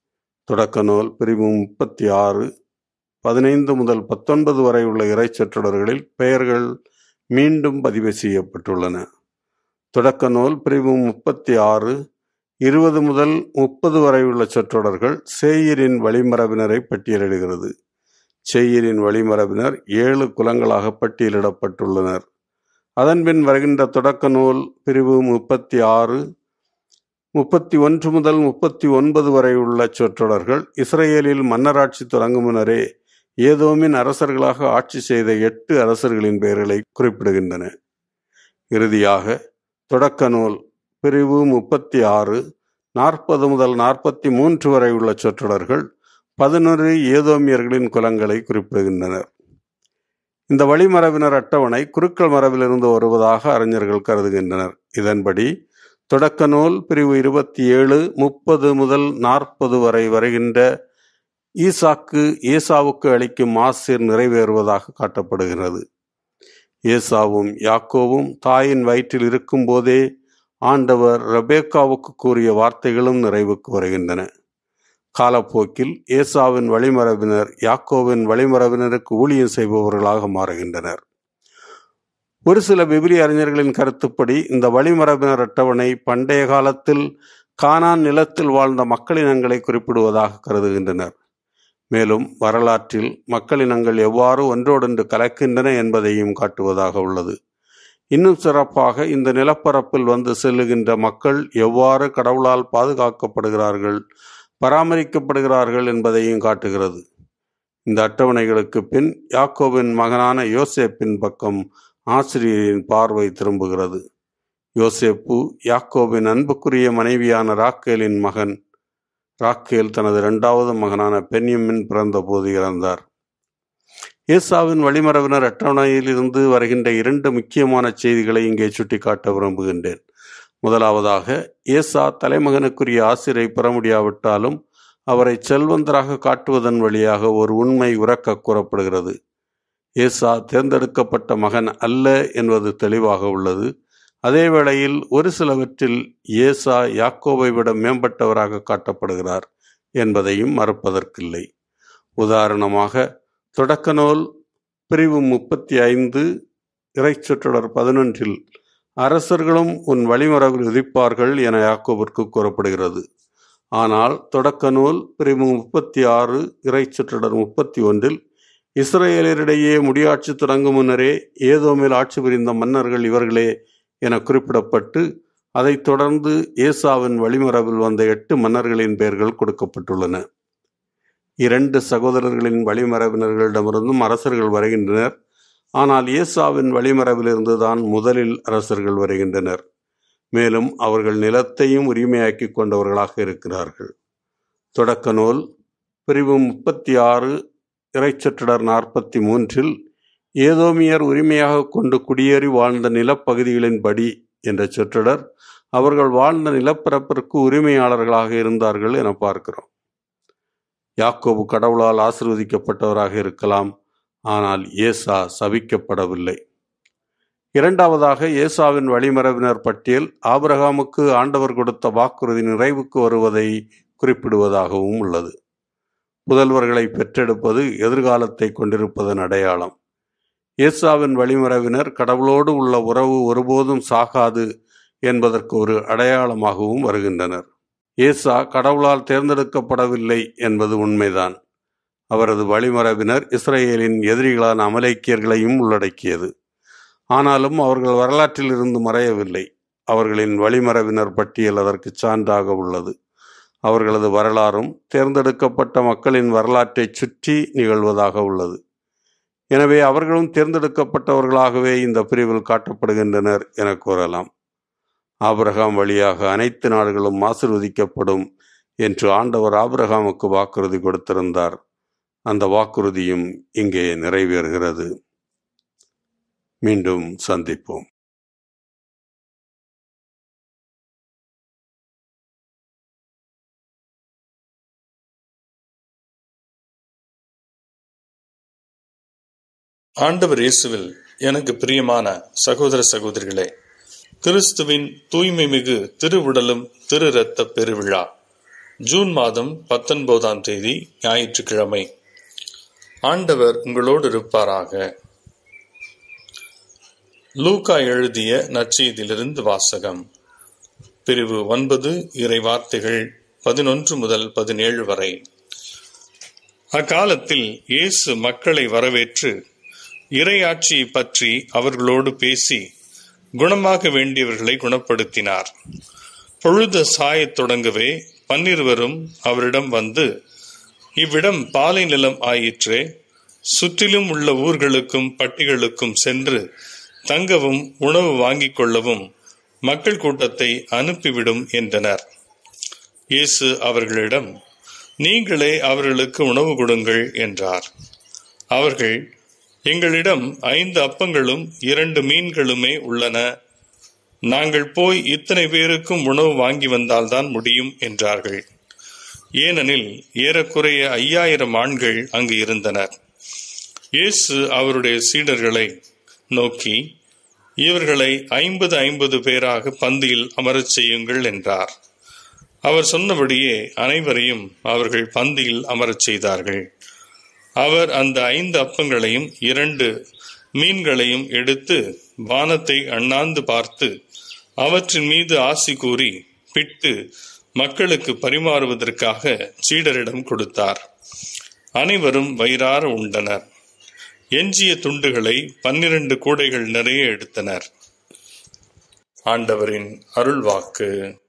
தொடக்க நூல் பிரிவு முப்பத்தி ஆறு பதினைந்து முதல் பத்தொன்பது வரை உள்ள இறைச்சொற்றொடர்களில் பெயர்கள் மீண்டும் பதிவு செய்யப்பட்டுள்ளன தொடக்க நூல் பிரிவு முப்பத்தி ஆறு இருபது முதல் முப்பது வரை உள்ள சொற்றொடர்கள் சேயிரின் வழிமரபினரை பட்டியலிடுகிறது சேயிரின் வழிமரபினர் ஏழு குலங்களாக பட்டியலிடப்பட்டுள்ளனர் அதன்பின் வருகின்ற தொடக்க நூல் பிரிவு முப்பத்தி ஆறு முப்பத்தி ஒன்று முதல் முப்பத்தி ஒன்பது வரை உள்ள சொற்றொடர்கள் இஸ்ரேலில் மன்னராட்சி தொடங்கும் முன்னரே ஏதோமின் அரசர்களாக ஆட்சி செய்த எட்டு அரசர்களின் பெயர்களை குறிப்பிடுகின்றன இறுதியாக தொடக்க நூல் பிரிவு முப்பத்தி ஆறு நாற்பது முதல் நாற்பத்தி மூன்று வரை உள்ள சொற்றொடர்கள் பதினொரு ஏதோமியர்களின் குலங்களை குறிப்பிடுகின்றனர் இந்த வழிமரபினர் அட்டவணை குருக்கள் மரபிலிருந்து வருவதாக அறிஞர்கள் கருதுகின்றனர் இதன்படி தொடக்க நூல் பிரிவு இருபத்தி ஏழு முப்பது முதல் நாற்பது வரை வருகின்ற ஈசாக்கு ஏசாவுக்கு அளிக்கும் ஆசிர் நிறைவேறுவதாக காட்டப்படுகிறது ஏசாவும் யாக்கோவும் தாயின் வயிற்றில் இருக்கும்போதே ஆண்டவர் ரெபேக்காவுக்கு கூறிய வார்த்தைகளும் நிறைவுக்கு வருகின்றன காலப்போக்கில் ஏசாவின் வழிமரபினர் யாக்கோவின் வழிமரபினருக்கு ஊழியம் செய்பவர்களாக மாறுகின்றனர் ஒரு சில விபிலி அறிஞர்களின் கருத்துப்படி இந்த வழிமரபினர் அட்டவணை பண்டைய காலத்தில் கானான் நிலத்தில் வாழ்ந்த மக்களினங்களை குறிப்பிடுவதாக கருதுகின்றனர் மேலும் வரலாற்றில் மக்களினங்கள் எவ்வாறு ஒன்றோடொன்று கலக்கின்றன என்பதையும் காட்டுவதாக உள்ளது இன்னும் சிறப்பாக இந்த நிலப்பரப்பில் வந்து செல்லுகின்ற மக்கள் எவ்வாறு கடவுளால் பாதுகாக்கப்படுகிறார்கள் பராமரிக்கப்படுகிறார்கள் என்பதையும் காட்டுகிறது இந்த அட்டவணைகளுக்கு பின் யாக்கோவின் மகனான யோசேப்பின் பக்கம் ஆசிரியரின் பார்வை திரும்புகிறது யோசேப்பு யாக்கோபின் அன்புக்குரிய மனைவியான ராக்கேலின் மகன் ராக்கேல் தனது இரண்டாவது மகனான பென்யமின் பிறந்தபோது இறந்தார் ஏசாவின் வழிமரபினர் அட்டவணையில் இருந்து வருகின்ற இரண்டு முக்கியமான செய்திகளை இங்கே சுட்டிக்காட்ட விரும்புகின்றேன் முதலாவதாக ஏசா தலைமகனுக்குரிய ஆசிரை பெற முடியாவிட்டாலும் அவரை செல்வந்தராக காட்டுவதன் வழியாக ஒரு உண்மை உறக்க கூறப்படுகிறது ஏசா தேர்ந்தெடுக்கப்பட்ட மகன் அல்ல என்பது தெளிவாக உள்ளது அதே வேளையில் ஒரு சிலவற்றில் ஏசா யாக்கோவை விட மேம்பட்டவராக காட்டப்படுகிறார் என்பதையும் மறுப்பதற்கில்லை உதாரணமாக தொடக்க நூல் பிரிவு முப்பத்தி ஐந்து இறைச்சொற்றொடர் பதினொன்றில் அரசர்களும் உன் வழிமரபில் உதிப்பார்கள் என யாக்கோவிற்கு கூறப்படுகிறது ஆனால் தொடக்க நூல் பிரிவு முப்பத்தி ஆறு இறைச்சொற்றொடர் முப்பத்தி ஒன்றில் இஸ்ரேலரிடையே முடியாட்சி தொடங்கும் முன்னரே ஏதோமேல் ஆட்சி புரிந்த மன்னர்கள் இவர்களே என குறிப்பிடப்பட்டு அதைத் தொடர்ந்து ஏசாவின் வழிமரபில் வந்த எட்டு மன்னர்களின் பெயர்கள் கொடுக்கப்பட்டுள்ளன இரண்டு சகோதரர்களின் வழிமரபினர்களிடமிருந்தும் அரசர்கள் வருகின்றனர் ஆனால் ஏசாவின் வழிமரபிலிருந்து தான் முதலில் அரசர்கள் வருகின்றனர் மேலும் அவர்கள் நிலத்தையும் உரிமையாக்கி கொண்டவர்களாக இருக்கிறார்கள் தொடக்க நூல் பிரிவு முப்பத்தி ஆறு இறைச்சொற்றடர் நாற்பத்தி மூன்றில் ஏதோமியர் உரிமையாக கொண்டு குடியேறி வாழ்ந்த நிலப்பகுதிகளின்படி என்ற சொற்றொடர் அவர்கள் வாழ்ந்த நிலப்பரப்பிற்கு உரிமையாளர்களாக இருந்தார்கள் என பார்க்கிறோம் யாக்கோபு கடவுளால் ஆசிர்வதிக்கப்பட்டவராக இருக்கலாம் ஆனால் ஏசா சபிக்கப்படவில்லை இரண்டாவதாக ஏசாவின் வழிமரபினர் பட்டியல் ஆபிரகாமுக்கு ஆண்டவர் கொடுத்த வாக்குறுதி நிறைவுக்கு வருவதை குறிப்பிடுவதாகவும் உள்ளது புதல்வர்களை பெற்றெடுப்பது எதிர்காலத்தை கொண்டிருப்பதன் அடையாளம் ஏசாவின் வழிமரபினர் கடவுளோடு உள்ள உறவு ஒருபோதும் சாகாது என்பதற்கு ஒரு அடையாளமாகவும் வருகின்றனர் ஏசா கடவுளால் தேர்ந்தெடுக்கப்படவில்லை என்பது உண்மைதான் அவரது வழிமரபினர் இஸ்ரேலின் எதிரிகளான அமலேக்கியர்களையும் உள்ளடக்கியது ஆனாலும் அவர்கள் வரலாற்றில் இருந்து மறையவில்லை அவர்களின் வழிமரபினர் பட்டியல் அதற்கு சான்றாக உள்ளது அவர்களது வரலாறும் தேர்ந்தெடுக்கப்பட்ட மக்களின் வரலாற்றைச் சுற்றி நிகழ்வதாக உள்ளது எனவே அவர்களும் தேர்ந்தெடுக்கப்பட்டவர்களாகவே இந்த பிரிவில் காட்டப்படுகின்றனர் என கூறலாம் ஆபிரகாம் வழியாக அனைத்து நாடுகளும் ஆசிர்வதிக்கப்படும் என்று ஆண்டவர் ஆபிரகாமுக்கு வாக்குறுதி கொடுத்திருந்தார் அந்த வாக்குறுதியும் இங்கே நிறைவேறுகிறது மீண்டும் சந்திப்போம் ஆண்டவர் இயேசுவில் எனக்கு பிரியமான சகோதர சகோதரிகளே கிறிஸ்துவின் தூய்மை மிகு திருவுடலும் திரு இரத்த பெருவிழா ஜூன் மாதம் பத்தொன்பதாம் தேதி ஞாயிற்றுக்கிழமை ஆண்டவர் உங்களோடு இருப்பாராக லூக்கா எழுதிய நற்செய்தியிலிருந்து வாசகம் பிரிவு ஒன்பது இறை வார்த்தைகள் பதினொன்று முதல் பதினேழு வரை அக்காலத்தில் இயேசு மக்களை வரவேற்று இறையாட்சியை பற்றி அவர்களோடு பேசி குணமாக வேண்டியவர்களை குணப்படுத்தினார் பொழுது சாயத் தொடங்கவே பன்னிருவரும் அவரிடம் வந்து இவ்விடம் பாலை நிலம் ஆயிற்றே சுற்றிலும் உள்ள ஊர்களுக்கும் பட்டிகளுக்கும் சென்று தங்கவும் உணவு வாங்கிக் கொள்ளவும் மக்கள் கூட்டத்தை அனுப்பிவிடும் என்றனர் இயேசு அவர்களிடம் நீங்களே அவர்களுக்கு உணவு கொடுங்கள் என்றார் அவர்கள் எங்களிடம் ஐந்து அப்பங்களும் இரண்டு மீன்களுமே உள்ளன நாங்கள் போய் இத்தனை பேருக்கும் உணவு வாங்கி வந்தால்தான் முடியும் என்றார்கள் ஏனெனில் ஏறக்குறைய ஐயாயிரம் ஆண்கள் அங்கு இருந்தனர் இயேசு அவருடைய சீடர்களை நோக்கி இவர்களை ஐம்பது ஐம்பது பேராக பந்தியில் அமரச் செய்யுங்கள் என்றார் அவர் சொன்னபடியே அனைவரையும் அவர்கள் பந்தியில் அமரச் செய்தார்கள் அவர் அந்த ஐந்து அப்பங்களையும் இரண்டு மீன்களையும் எடுத்து வானத்தை அண்ணாந்து பார்த்து அவற்றின் மீது ஆசி கூறி பிட்டு மக்களுக்கு பரிமாறுவதற்காக சீடரிடம் கொடுத்தார் அனைவரும் வயிறார உண்டனர் எஞ்சிய துண்டுகளை பன்னிரண்டு கூடைகள் நிறைய எடுத்தனர் ஆண்டவரின் அருள்வாக்கு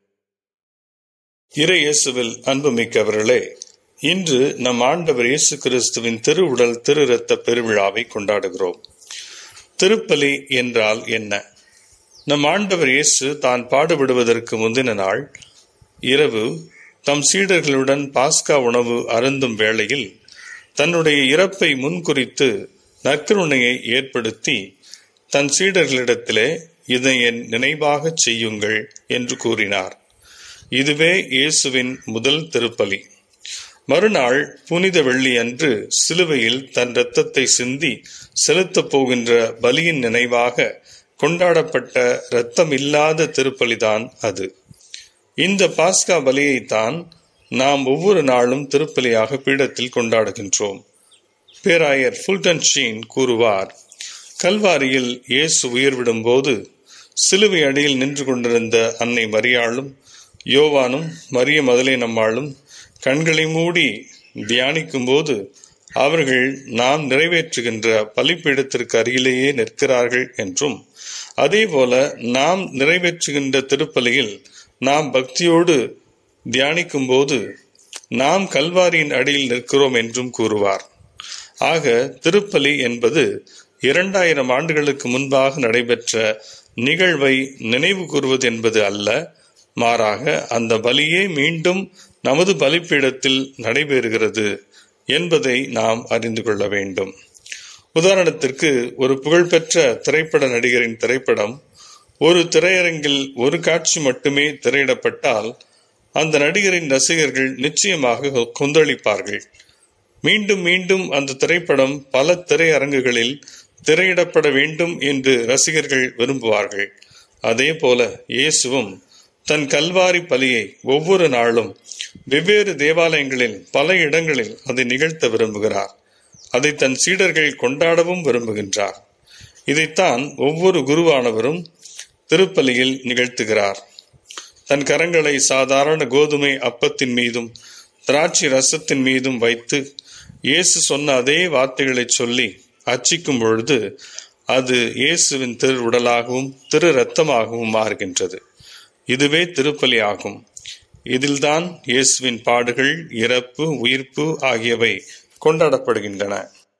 இறை இயேசுவில் அன்புமிக்கவர்களே இன்று நம் ஆண்டவர் இயேசு கிறிஸ்துவின் திருவுடல் திரு இரத்த பெருவிழாவை கொண்டாடுகிறோம் திருப்பலி என்றால் என்ன நம் ஆண்டவர் இயேசு தான் பாடுபடுவதற்கு முந்தின நாள் இரவு தம் சீடர்களுடன் பாஸ்கா உணவு அருந்தும் வேளையில் தன்னுடைய இறப்பை முன்குறித்து நற்கருணையை ஏற்படுத்தி தன் சீடர்களிடத்திலே இதை என் நினைவாக செய்யுங்கள் என்று கூறினார் இதுவே இயேசுவின் முதல் திருப்பலி மறுநாள் புனித வெள்ளி அன்று சிலுவையில் தன் இரத்தத்தை சிந்தி செலுத்தப் போகின்ற பலியின் நினைவாக கொண்டாடப்பட்ட இரத்தமில்லாத திருப்பலிதான் அது இந்த பாஸ்கா பலியைத்தான் நாம் ஒவ்வொரு நாளும் திருப்பலியாக பீடத்தில் கொண்டாடுகின்றோம் பேராயர் ஃபுல்டன் ஷீன் கூறுவார் கல்வாரியில் இயேசு உயிர்விடும் போது சிலுவை அடியில் நின்று கொண்டிருந்த அன்னை மரியாளும் யோவானும் மரிய மதலை நம்மாளும் கண்களை மூடி தியானிக்கும் போது அவர்கள் நாம் நிறைவேற்றுகின்ற பலிப்பீடத்திற்கு அருகிலேயே நிற்கிறார்கள் என்றும் அதேபோல நாம் நிறைவேற்றுகின்ற திருப்பலியில் நாம் பக்தியோடு தியானிக்கும் போது நாம் கல்வாரியின் அடியில் நிற்கிறோம் என்றும் கூறுவார் ஆக திருப்பலி என்பது இரண்டாயிரம் ஆண்டுகளுக்கு முன்பாக நடைபெற்ற நிகழ்வை நினைவு கூறுவது என்பது அல்ல மாறாக அந்த பலியே மீண்டும் நமது பலிப்பீடத்தில் நடைபெறுகிறது என்பதை நாம் அறிந்து கொள்ள வேண்டும் உதாரணத்திற்கு ஒரு புகழ்பெற்ற திரைப்பட நடிகரின் திரைப்படம் ஒரு திரையரங்கில் ஒரு காட்சி மட்டுமே திரையிடப்பட்டால் அந்த நடிகரின் ரசிகர்கள் நிச்சயமாக கொந்தளிப்பார்கள் மீண்டும் மீண்டும் அந்த திரைப்படம் பல திரையரங்குகளில் திரையிடப்பட வேண்டும் என்று ரசிகர்கள் விரும்புவார்கள் அதே போல இயேசுவும் தன் கல்வாரி பலியை ஒவ்வொரு நாளும் வெவ்வேறு தேவாலயங்களில் பல இடங்களில் அதை நிகழ்த்த விரும்புகிறார் அதை தன் சீடர்கள் கொண்டாடவும் விரும்புகின்றார் இதைத்தான் ஒவ்வொரு குருவானவரும் திருப்பலியில் நிகழ்த்துகிறார் தன் கரங்களை சாதாரண கோதுமை அப்பத்தின் மீதும் திராட்சை ரசத்தின் மீதும் வைத்து இயேசு சொன்ன அதே வார்த்தைகளை சொல்லி அச்சிக்கும் பொழுது அது இயேசுவின் திரு உடலாகவும் திரு ரத்தமாகவும் மாறுகின்றது இதுவே திருப்பலி ஆகும் இதில்தான் இயேசுவின் பாடுகள் இறப்பு உயிர்ப்பு ஆகியவை கொண்டாடப்படுகின்றன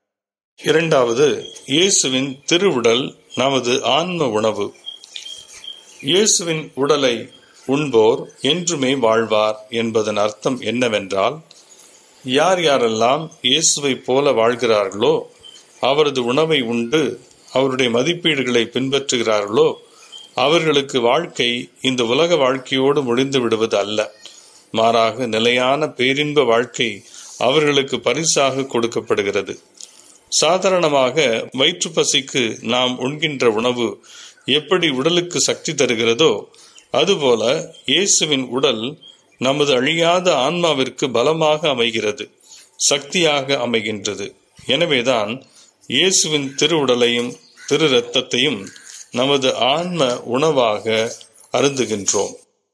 இரண்டாவது இயேசுவின் திருவுடல் நமது ஆன்ம உணவு இயேசுவின் உடலை உண்போர் என்றுமே வாழ்வார் என்பதன் அர்த்தம் என்னவென்றால் யார் யாரெல்லாம் இயேசுவை போல வாழ்கிறார்களோ அவரது உணவை உண்டு அவருடைய மதிப்பீடுகளை பின்பற்றுகிறார்களோ அவர்களுக்கு வாழ்க்கை இந்த உலக வாழ்க்கையோடு முடிந்து விடுவது அல்ல மாறாக நிலையான பேரின்ப வாழ்க்கை அவர்களுக்கு பரிசாக கொடுக்கப்படுகிறது சாதாரணமாக வயிற்று பசிக்கு நாம் உண்கின்ற உணவு எப்படி உடலுக்கு சக்தி தருகிறதோ அதுபோல இயேசுவின் உடல் நமது அழியாத ஆன்மாவிற்கு பலமாக அமைகிறது சக்தியாக அமைகின்றது எனவேதான் இயேசுவின் திருவுடலையும் திரு இரத்தத்தையும் நமது ஆன்ம உணவாக அருந்துகின்றோம்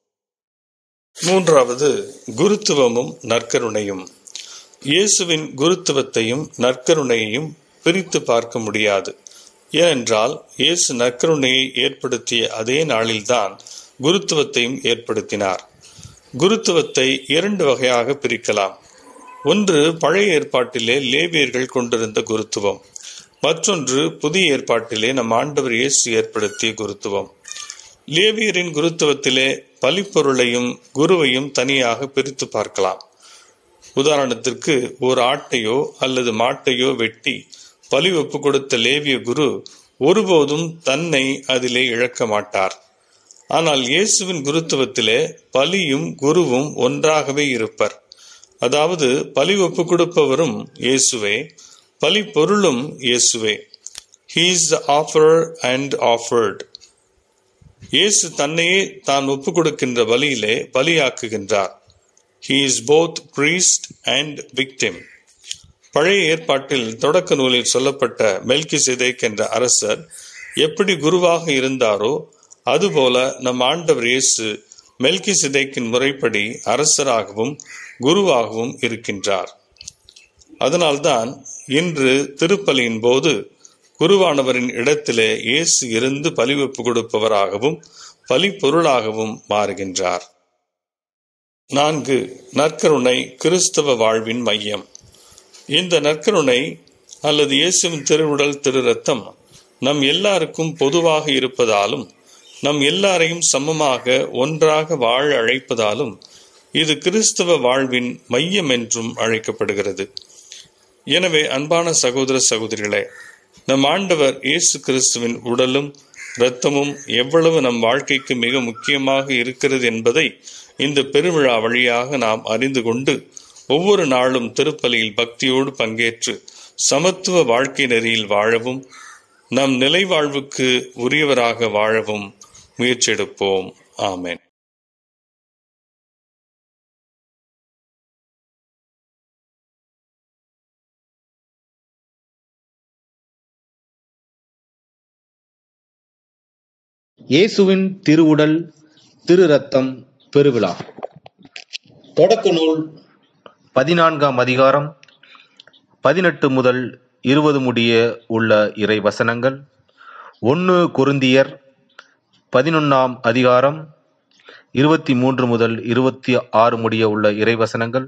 மூன்றாவது குருத்துவமும் நற்கருணையும் இயேசுவின் குருத்துவத்தையும் நற்கருணையையும் பிரித்து பார்க்க முடியாது ஏனென்றால் இயேசு நற்கருணையை ஏற்படுத்திய அதே நாளில்தான் குருத்துவத்தையும் ஏற்படுத்தினார் குருத்துவத்தை இரண்டு வகையாக பிரிக்கலாம் ஒன்று பழைய ஏற்பாட்டிலே லேவியர்கள் கொண்டிருந்த குருத்துவம் மற்றொன்று புதிய ஏற்பாட்டிலே நம் ஆண்டவர் இயேசு ஏற்படுத்திய குருத்துவம் லேவியரின் குருத்துவத்திலே பலிப்பொருளையும் குருவையும் தனியாக பிரித்து பார்க்கலாம் உதாரணத்திற்கு ஒரு ஆட்டையோ அல்லது மாட்டையோ வெட்டி பலி ஒப்பு கொடுத்த லேவிய குரு ஒருபோதும் தன்னை அதிலே இழக்க மாட்டார் ஆனால் இயேசுவின் குருத்துவத்திலே பலியும் குருவும் ஒன்றாகவே இருப்பர் அதாவது பலி ஒப்பு கொடுப்பவரும் இயேசுவே பலி பொருளும் இயேசுவே he's the offer and offered இயேசு தன்னையே தான் ஒப்பு கொடுக்கின்ற பலியிலே பலியாக்குகின்றார் he is both priest and victim பழைய ஏற்பாட்டில் தொடக்க நூலில் சொல்லப்பட்ட மெல்கி சிதைக் என்ற அரசர் எப்படி குருவாக இருந்தாரோ அதுபோல நம் ஆண்டவர் இயேசு மெல்கி சிதைக்கின் முறைப்படி அரசராகவும் குருவாகவும் இருக்கின்றார் அதனால்தான் இன்று திருப்பலியின் போது குருவானவரின் இடத்திலே இயேசு இருந்து பலிவெப்பு கொடுப்பவராகவும் பலி பொருளாகவும் மாறுகின்றார் நான்கு நற்கருணை கிறிஸ்தவ வாழ்வின் மையம் இந்த நற்கருணை அல்லது இயேசுவின் திருவுடல் திரு ரத்தம் நம் எல்லாருக்கும் பொதுவாக இருப்பதாலும் நம் எல்லாரையும் சமமாக ஒன்றாக வாழ அழைப்பதாலும் இது கிறிஸ்தவ வாழ்வின் மையம் என்றும் அழைக்கப்படுகிறது எனவே அன்பான சகோதர சகோதரிகளே நம் ஆண்டவர் இயேசு கிறிஸ்துவின் உடலும் இரத்தமும் எவ்வளவு நம் வாழ்க்கைக்கு மிக முக்கியமாக இருக்கிறது என்பதை இந்த பெருவிழா வழியாக நாம் அறிந்து கொண்டு ஒவ்வொரு நாளும் திருப்பலியில் பக்தியோடு பங்கேற்று சமத்துவ வாழ்க்கை நெறியில் வாழவும் நம் நிலை வாழ்வுக்கு உரியவராக வாழவும் முயற்சியெடுப்போம் ஆமென் இயேசுவின் திருவுடல் திரு ரத்தம் பெருவிழா தொடக்க நூல் பதினான்காம் அதிகாரம் பதினெட்டு முதல் இருபது முடிய உள்ள இறை வசனங்கள் ஒன்று குருந்தியர் பதினொன்னாம் அதிகாரம் இருபத்தி மூன்று முதல் இருபத்தி ஆறு முடிய உள்ள இறை வசனங்கள்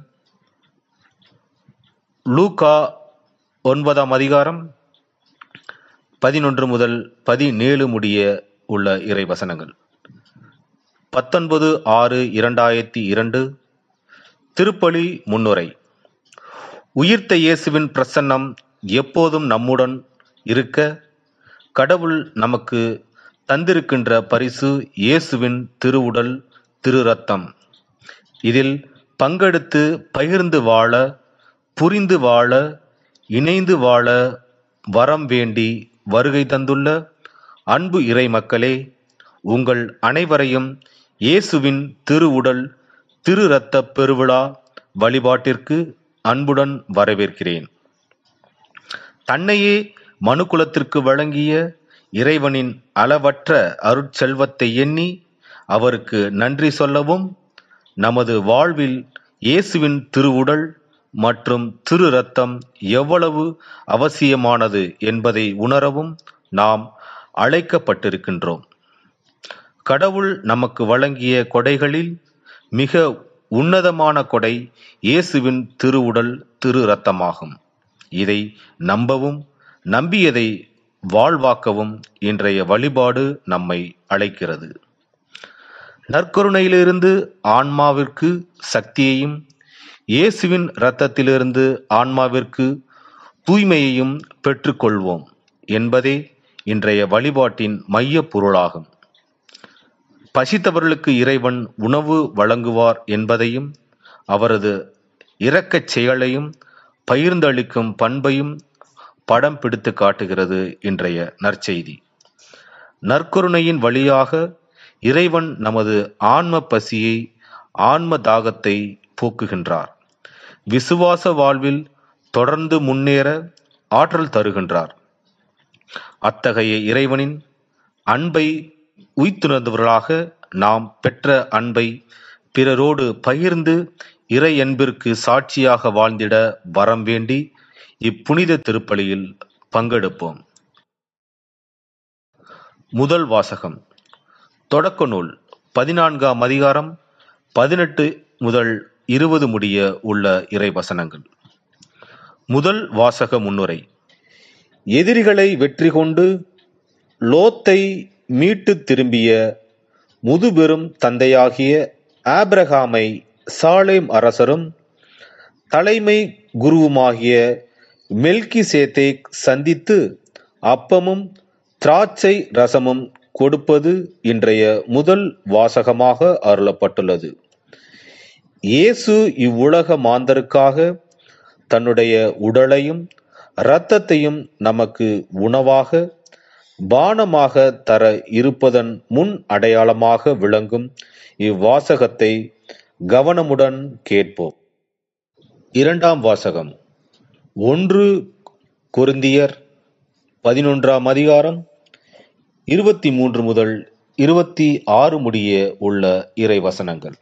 லூகா ஒன்பதாம் அதிகாரம் பதினொன்று முதல் பதினேழு முடிய உள்ள இறை வசனங்கள் பத்தொன்பது ஆறு இரண்டாயிரத்தி இரண்டு திருப்பலி முன்னுரை உயிர்த்த இயேசுவின் பிரசன்னம் எப்போதும் நம்முடன் இருக்க கடவுள் நமக்கு தந்திருக்கின்ற பரிசு இயேசுவின் திருவுடல் திரு ரத்தம் இதில் பங்கெடுத்து பகிர்ந்து வாழ புரிந்து வாழ இணைந்து வாழ வரம் வேண்டி வருகை தந்துள்ள அன்பு இறை மக்களே உங்கள் அனைவரையும் இயேசுவின் திருவுடல் திரு இரத்த பெருவிழா வழிபாட்டிற்கு அன்புடன் வரவேற்கிறேன் தன்னையே மனுக்குலத்திற்கு வழங்கிய இறைவனின் அளவற்ற அருட்செல்வத்தை எண்ணி அவருக்கு நன்றி சொல்லவும் நமது வாழ்வில் இயேசுவின் திருவுடல் மற்றும் திரு ரத்தம் எவ்வளவு அவசியமானது என்பதை உணரவும் நாம் அழைக்கப்பட்டிருக்கின்றோம் கடவுள் நமக்கு வழங்கிய கொடைகளில் மிக உன்னதமான கொடை இயேசுவின் திருவுடல் திரு ரத்தமாகும் இதை நம்பவும் நம்பியதை வாழ்வாக்கவும் இன்றைய வழிபாடு நம்மை அழைக்கிறது நற்கருணையிலிருந்து ஆன்மாவிற்கு சக்தியையும் இயேசுவின் இரத்தத்திலிருந்து ஆன்மாவிற்கு தூய்மையையும் பெற்றுக்கொள்வோம் என்பதே இன்றைய வழிபாட்டின் மைய பொருளாகும் பசித்தவர்களுக்கு இறைவன் உணவு வழங்குவார் என்பதையும் அவரது இரக்கச் செயலையும் பகிர்ந்தளிக்கும் பண்பையும் படம் பிடித்து காட்டுகிறது இன்றைய நற்செய்தி நற்கருணையின் வழியாக இறைவன் நமது ஆன்ம பசியை ஆன்ம தாகத்தை போக்குகின்றார் விசுவாச வாழ்வில் தொடர்ந்து முன்னேற ஆற்றல் தருகின்றார் அத்தகைய இறைவனின் அன்பை உய்த்துணர்ந்தவர்களாக நாம் பெற்ற அன்பை பிறரோடு பகிர்ந்து இறை அன்பிற்கு சாட்சியாக வாழ்ந்திட வரம் வேண்டி இப்புனித திருப்பலியில் பங்கெடுப்போம் முதல் வாசகம் தொடக்க நூல் பதினான்காம் அதிகாரம் பதினெட்டு முதல் இருபது முடிய உள்ள இறை வசனங்கள் முதல் வாசக முன்னுரை எதிரிகளை வெற்றி கொண்டு லோத்தை மீட்டு திரும்பிய முதுபெரும் தந்தையாகிய ஆபிரகாமை சாலேம் அரசரும் தலைமை குருவுமாகிய மெல்கி சேத்தேக் சந்தித்து அப்பமும் திராட்சை ரசமும் கொடுப்பது இன்றைய முதல் வாசகமாக அருளப்பட்டுள்ளது இயேசு இவ்வுலக மாந்தருக்காக தன்னுடைய உடலையும் இரத்தத்தையும் நமக்கு உணவாக பானமாக தர இருப்பதன் முன் அடையாளமாக விளங்கும் இவ்வாசகத்தை கவனமுடன் கேட்போம் இரண்டாம் வாசகம் ஒன்று கொருந்தியர் பதினொன்றாம் அதிகாரம் இருபத்தி மூன்று முதல் இருபத்தி ஆறு முடிய உள்ள இறை வசனங்கள்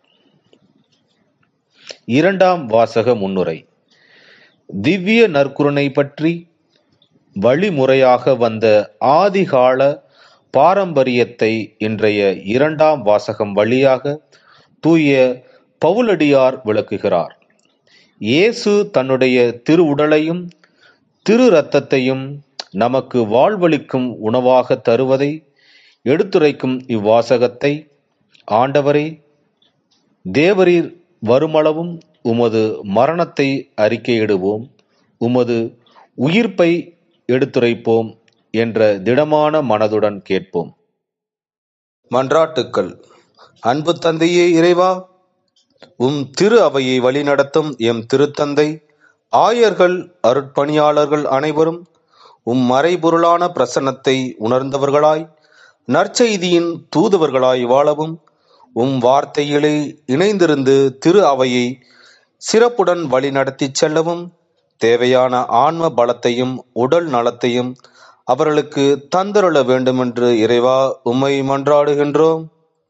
இரண்டாம் வாசக முன்னுரை திவ்ய நற்குருணை பற்றி வழிமுறையாக வந்த ஆதிகால பாரம்பரியத்தை இன்றைய இரண்டாம் வாசகம் வழியாக தூய பவுலடியார் விளக்குகிறார் இயேசு தன்னுடைய திரு உடலையும் திரு இரத்தத்தையும் நமக்கு வாழ்வளிக்கும் உணவாக தருவதை எடுத்துரைக்கும் இவ்வாசகத்தை ஆண்டவரே தேவரீர் வருமளவும் உமது மரணத்தை அறிக்கையிடுவோம் உமது உயிர்ப்பை எடுத்துரைப்போம் என்ற திடமான மனதுடன் கேட்போம் மன்றாட்டுக்கள் அன்பு தந்தையே இறைவா உம் திரு அவையை வழிநடத்தும் எம் திருத்தந்தை ஆயர்கள் அருட்பணியாளர்கள் அனைவரும் உம் மறைபொருளான பிரசன்னத்தை உணர்ந்தவர்களாய் நற்செய்தியின் தூதுவர்களாய் வாழவும் உம் வார்த்தையிலே இணைந்திருந்து திரு அவையை சிறப்புடன் வழி நடத்திச் செல்லவும் தேவையான ஆன்ம பலத்தையும் உடல் நலத்தையும் அவர்களுக்கு தந்தருள வேண்டுமென்று இறைவா உம்மை மன்றாடுகின்றோம்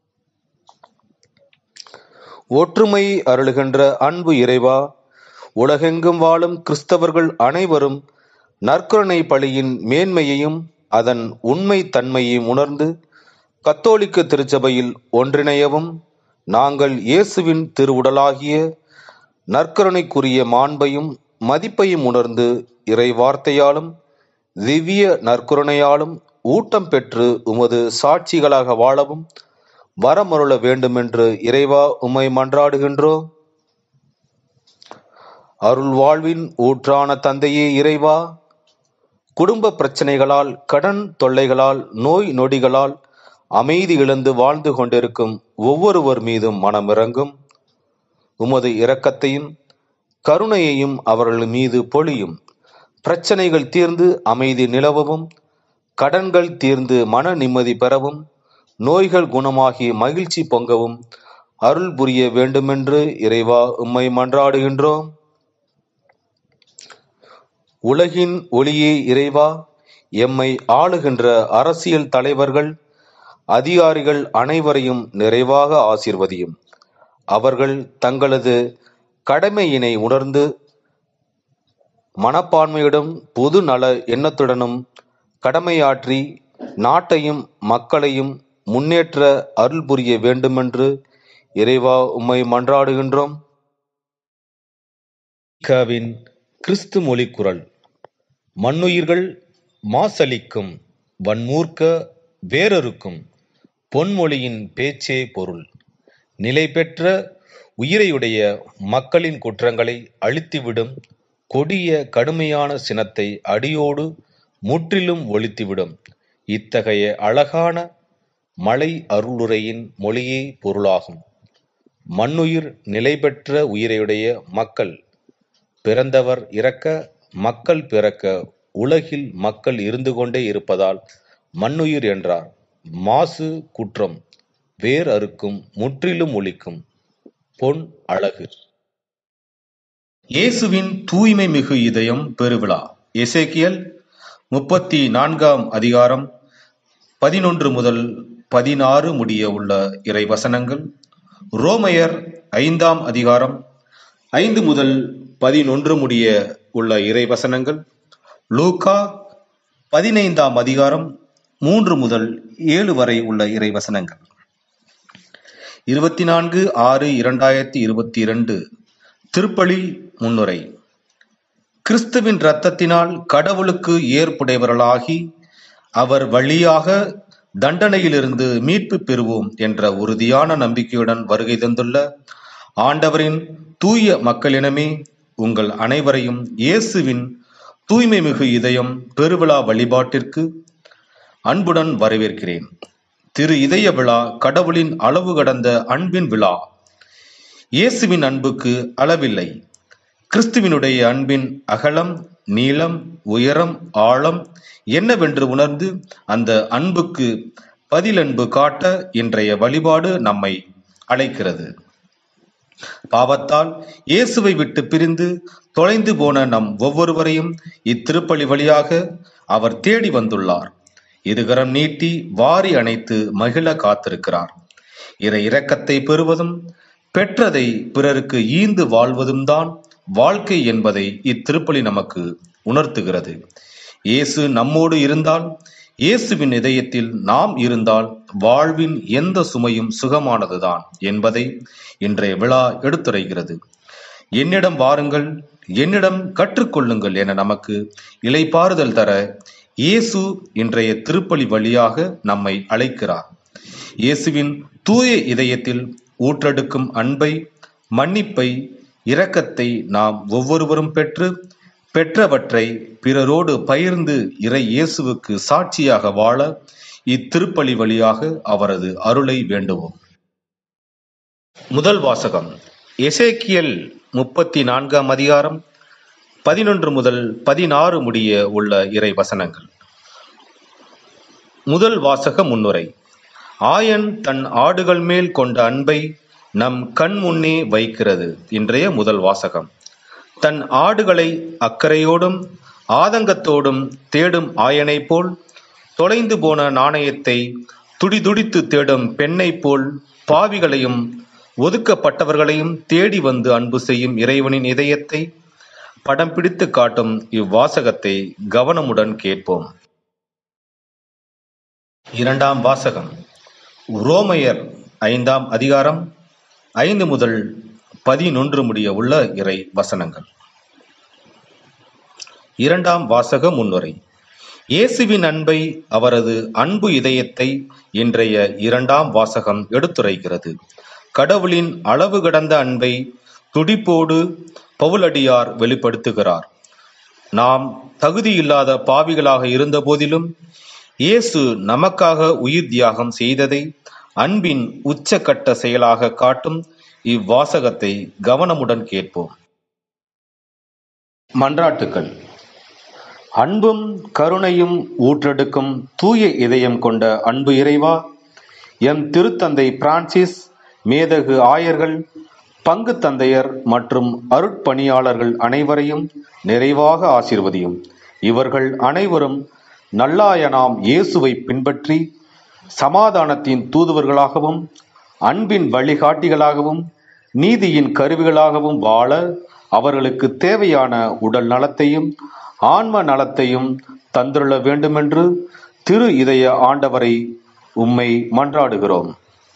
ஒற்றுமை அருளுகின்ற அன்பு இறைவா உலகெங்கும் வாழும் கிறிஸ்தவர்கள் அனைவரும் நற்கருணை பலியின் மேன்மையையும் அதன் உண்மை தன்மையையும் உணர்ந்து கத்தோலிக்க திருச்சபையில் ஒன்றிணையவும் நாங்கள் இயேசுவின் திருவுடலாகிய நற்கருணைக்குரிய மாண்பையும் மதிப்பையும் உணர்ந்து இறை வார்த்தையாலும் திவ்ய நற்கருணையாலும் ஊட்டம் பெற்று உமது சாட்சிகளாக வாழவும் வரமருள வேண்டுமென்று இறைவா உம்மை மன்றாடுகின்றோம் அருள் வாழ்வின் ஊற்றான தந்தையே இறைவா குடும்ப பிரச்சனைகளால் கடன் தொல்லைகளால் நோய் நொடிகளால் அமைதி இழந்து வாழ்ந்து கொண்டிருக்கும் ஒவ்வொருவர் மீதும் மனமிறங்கும் உமது இரக்கத்தையும் கருணையையும் அவர்கள் மீது பொழியும் பிரச்சனைகள் தீர்ந்து அமைதி நிலவவும் கடன்கள் தீர்ந்து மன நிம்மதி பெறவும் நோய்கள் குணமாகி மகிழ்ச்சி பொங்கவும் அருள் புரிய வேண்டுமென்று இறைவா உம்மை மன்றாடுகின்றோம் உலகின் ஒளியே இறைவா எம்மை ஆளுகின்ற அரசியல் தலைவர்கள் அதிகாரிகள் அனைவரையும் நிறைவாக ஆசீர்வதியும் அவர்கள் தங்களது கடமையினை உணர்ந்து மனப்பான்மையுடன் பொது நல எண்ணத்துடனும் கடமையாற்றி நாட்டையும் மக்களையும் முன்னேற்ற அருள் புரிய வேண்டுமென்று இறைவா உம்மை மன்றாடுகின்றோம் கவின் கிறிஸ்து மொழி குரல் மண்ணுயிர்கள் மாசலிக்கும் வன்மூர்க்க வேறறுக்கும் பொன்மொழியின் பேச்சே பொருள் நிலை பெற்ற உயிரையுடைய மக்களின் குற்றங்களை அழித்துவிடும் கொடிய கடுமையான சினத்தை அடியோடு முற்றிலும் ஒழித்துவிடும் இத்தகைய அழகான மலை அருளுரையின் மொழியே பொருளாகும் மண்ணுயிர் நிலை பெற்ற உயிரையுடைய மக்கள் பிறந்தவர் இறக்க மக்கள் பிறக்க உலகில் மக்கள் இருந்து கொண்டே இருப்பதால் மண்ணுயிர் என்றார் மாசு குற்றம் வேர் அறுக்கும் முற்றிலும் ஒழிக்கும் பொன் அழகு இயேசுவின் தூய்மை மிகு இதயம் பெருவிழா எசேக்கியல் முப்பத்தி நான்காம் அதிகாரம் பதினொன்று முதல் பதினாறு முடிய உள்ள இறை வசனங்கள் ரோமையர் ஐந்தாம் அதிகாரம் ஐந்து முதல் பதினொன்று முடிய உள்ள இறை வசனங்கள் லூக்கா பதினைந்தாம் அதிகாரம் மூன்று முதல் ஏழு வரை உள்ள இறை வசனங்கள் இருபத்தி நான்கு ஆறு இரண்டாயிரத்தி இருபத்தி இரண்டு திருப்பலி முன்னுரை கிறிஸ்துவின் இரத்தத்தினால் கடவுளுக்கு ஏற்புடையவர்களாகி அவர் வழியாக தண்டனையிலிருந்து மீட்பு பெறுவோம் என்ற உறுதியான நம்பிக்கையுடன் வருகை தந்துள்ள ஆண்டவரின் தூய மக்களினமே உங்கள் அனைவரையும் இயேசுவின் தூய்மை மிகு இதயம் பெருவிழா வழிபாட்டிற்கு அன்புடன் வரவேற்கிறேன் திரு இதய விழா கடவுளின் அளவு கடந்த அன்பின் விழா இயேசுவின் அன்புக்கு அளவில்லை கிறிஸ்துவினுடைய அன்பின் அகலம் நீளம் உயரம் ஆழம் என்னவென்று உணர்ந்து அந்த அன்புக்கு பதிலன்பு காட்ட இன்றைய வழிபாடு நம்மை அழைக்கிறது பாவத்தால் இயேசுவை விட்டு பிரிந்து தொலைந்து போன நம் ஒவ்வொருவரையும் இத்திருப்பலி வழியாக அவர் தேடி வந்துள்ளார் இருகரம் நீட்டி வாரி அணைத்து மகிழ காத்திருக்கிறார் இறை இரக்கத்தை பெறுவதும் பெற்றதை பிறருக்கு ஈந்து வாழ்வதும் தான் வாழ்க்கை என்பதை இத்திருப்பலி நமக்கு உணர்த்துகிறது இயேசு நம்மோடு இருந்தால் இயேசுவின் இதயத்தில் நாம் இருந்தால் வாழ்வின் எந்த சுமையும் சுகமானதுதான் என்பதை இன்றைய விழா எடுத்துரைகிறது என்னிடம் வாருங்கள் என்னிடம் கற்றுக்கொள்ளுங்கள் என நமக்கு இலைப்பாறுதல் தர இயேசு இன்றைய திருப்பலி வழியாக நம்மை அழைக்கிறார் இயேசுவின் தூய இதயத்தில் ஊற்றெடுக்கும் அன்பை மன்னிப்பை இரக்கத்தை நாம் ஒவ்வொருவரும் பெற்று பெற்றவற்றை பிறரோடு பகிர்ந்து இறை இயேசுவுக்கு சாட்சியாக வாழ இத்திருப்பலி வழியாக அவரது அருளை வேண்டுவோம் முதல் வாசகம் எசேக்கியல் முப்பத்தி நான்காம் அதிகாரம் பதினொன்று முதல் பதினாறு முடிய உள்ள இறை வசனங்கள் முதல் வாசக முன்னுரை ஆயன் தன் ஆடுகள் மேல் கொண்ட அன்பை நம் கண் முன்னே வைக்கிறது இன்றைய முதல் வாசகம் தன் ஆடுகளை அக்கறையோடும் ஆதங்கத்தோடும் தேடும் ஆயனைப் போல் தொலைந்து போன நாணயத்தை துடிதுடித்து தேடும் பெண்ணைப் போல் பாவிகளையும் ஒதுக்கப்பட்டவர்களையும் தேடி வந்து அன்பு செய்யும் இறைவனின் இதயத்தை படம் பிடித்து காட்டும் இவ்வாசகத்தை கவனமுடன் கேட்போம் இரண்டாம் வாசகம் ரோமையர் ஐந்தாம் அதிகாரம் ஐந்து முதல் பதினொன்று முடிய உள்ள இறை வசனங்கள் இரண்டாம் வாசக முன்னுரை இயேசுவின் அன்பை அவரது அன்பு இதயத்தை இன்றைய இரண்டாம் வாசகம் எடுத்துரைக்கிறது கடவுளின் அளவு கடந்த அன்பை துடிப்போடு பவுலடியார் வெளிப்படுத்துகிறார் நாம் தகுதியில்லாத பாவிகளாக இருந்த போதிலும் இயேசு நமக்காக உயிர் தியாகம் செய்ததை அன்பின் உச்சக்கட்ட செயலாக காட்டும் இவ்வாசகத்தை கவனமுடன் கேட்போம் மன்றாட்டுக்கள் அன்பும் கருணையும் ஊற்றெடுக்கும் தூய இதயம் கொண்ட அன்பு இறைவா எம் திருத்தந்தை பிரான்சிஸ் மேதகு ஆயர்கள் பங்கு தந்தையர் மற்றும் அருட்பணியாளர்கள் அனைவரையும் நிறைவாக ஆசீர்வதியும் இவர்கள் அனைவரும் நல்லாயனாம் இயேசுவை பின்பற்றி சமாதானத்தின் தூதுவர்களாகவும் அன்பின் வழிகாட்டிகளாகவும் நீதியின் கருவிகளாகவும் வாழ அவர்களுக்கு தேவையான உடல் நலத்தையும் ஆன்ம நலத்தையும் தந்துள்ள வேண்டுமென்று திரு இதய ஆண்டவரை உம்மை மன்றாடுகிறோம்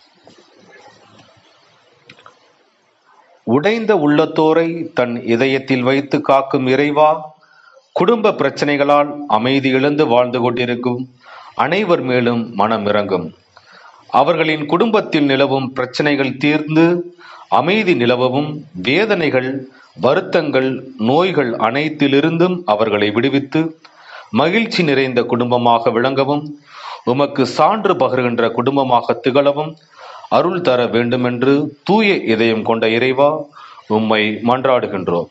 உடைந்த உள்ளத்தோரை தன் இதயத்தில் வைத்து காக்கும் இறைவா குடும்ப பிரச்சனைகளால் அமைதி இழந்து வாழ்ந்து கொண்டிருக்கும் அனைவர் மேலும் மனம் இறங்கும் அவர்களின் குடும்பத்தில் நிலவும் பிரச்சனைகள் தீர்ந்து அமைதி நிலவவும் வேதனைகள் வருத்தங்கள் நோய்கள் அனைத்திலிருந்தும் அவர்களை விடுவித்து மகிழ்ச்சி நிறைந்த குடும்பமாக விளங்கவும் உமக்கு சான்று பகர்கின்ற குடும்பமாக திகழவும் அருள் தர வேண்டுமென்று தூய இதயம் கொண்ட இறைவா உம்மை மன்றாடுகின்றோம்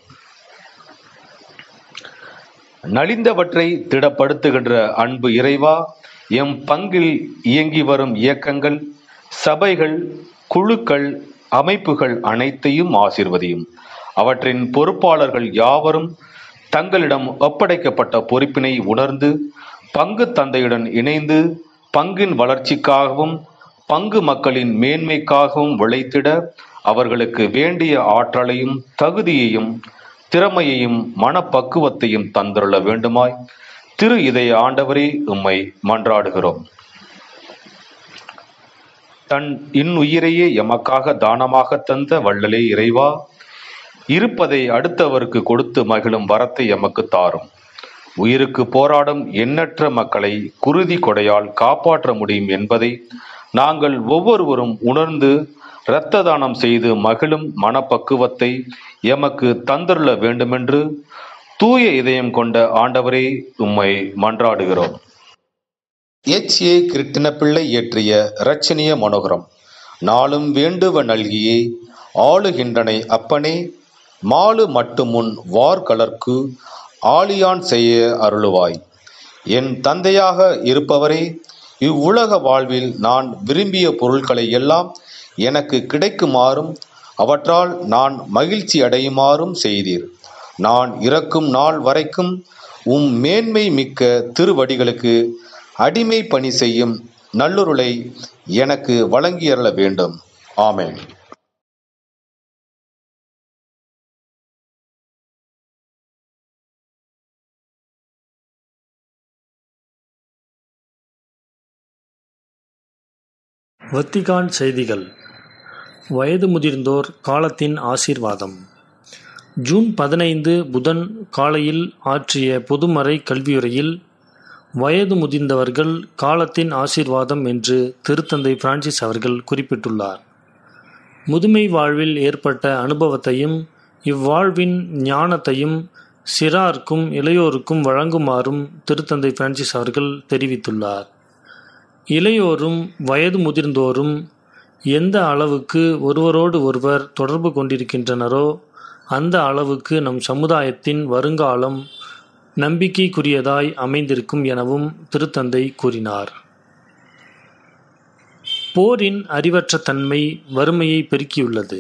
நலிந்தவற்றை திடப்படுத்துகின்ற அன்பு இறைவா எம் பங்கில் இயங்கி வரும் இயக்கங்கள் சபைகள் குழுக்கள் அமைப்புகள் அனைத்தையும் ஆசிர்வதியும் அவற்றின் பொறுப்பாளர்கள் யாவரும் தங்களிடம் ஒப்படைக்கப்பட்ட பொறுப்பினை உணர்ந்து பங்கு தந்தையுடன் இணைந்து பங்கின் வளர்ச்சிக்காகவும் பங்கு மக்களின் மேன்மைக்காகவும் உழைத்திட அவர்களுக்கு வேண்டிய ஆற்றலையும் தகுதியையும் திறமையையும் மனப்பக்குவத்தையும் தந்துள்ள வேண்டுமாய் திரு இதய ஆண்டவரே உம்மை மன்றாடுகிறோம் தன் இன்னுயிரையே எமக்காக தானமாக தந்த வள்ளலே இறைவா இருப்பதை அடுத்தவருக்கு கொடுத்து மகிழும் வரத்தை எமக்கு தாரும் உயிருக்கு போராடும் எண்ணற்ற மக்களை குருதி கொடையால் காப்பாற்ற முடியும் என்பதை நாங்கள் ஒவ்வொருவரும் உணர்ந்து இரத்த தானம் செய்து மகிழும் மனப்பக்குவத்தை எமக்கு தந்துள்ள வேண்டுமென்று தூய இதயம் கொண்ட ஆண்டவரே உம்மை மன்றாடுகிறோம் எச் ஏ கிருட்டினப்பிள்ளை இயற்றிய இரட்சணிய மனோகரம் நாளும் வேண்டுவ நல்கியே ஆளுகின்றனை அப்பனே மாலு மட்டுமுன் வார்கலர்க்கு ஆழியான் செய்ய அருளுவாய் என் தந்தையாக இருப்பவரே இவ்வுலக வாழ்வில் நான் விரும்பிய பொருட்களை எல்லாம் எனக்கு கிடைக்குமாறும் அவற்றால் நான் மகிழ்ச்சி அடையுமாறும் செய்தீர் நான் இறக்கும் நாள் வரைக்கும் உம் மேன்மை மிக்க திருவடிகளுக்கு அடிமை பணி செய்யும் நல்லுருளை எனக்கு வழங்கியருள வேண்டும் ஆமென் வத்திகான் செய்திகள் வயது முதிர்ந்தோர் காலத்தின் ஆசீர்வாதம் ஜூன் பதினைந்து புதன் காலையில் ஆற்றிய பொதுமறை கல்வியுரையில் வயது முதிர்ந்தவர்கள் காலத்தின் ஆசீர்வாதம் என்று திருத்தந்தை பிரான்சிஸ் அவர்கள் குறிப்பிட்டுள்ளார் முதுமை வாழ்வில் ஏற்பட்ட அனுபவத்தையும் இவ்வாழ்வின் ஞானத்தையும் சிறார்க்கும் இளையோருக்கும் வழங்குமாறும் திருத்தந்தை பிரான்சிஸ் அவர்கள் தெரிவித்துள்ளார் இளையோரும் வயது முதிர்ந்தோரும் எந்த அளவுக்கு ஒருவரோடு ஒருவர் தொடர்பு கொண்டிருக்கின்றனரோ அந்த அளவுக்கு நம் சமுதாயத்தின் வருங்காலம் நம்பிக்கைக்குரியதாய் அமைந்திருக்கும் எனவும் திருத்தந்தை கூறினார் போரின் அறிவற்ற தன்மை வறுமையை பெருக்கியுள்ளது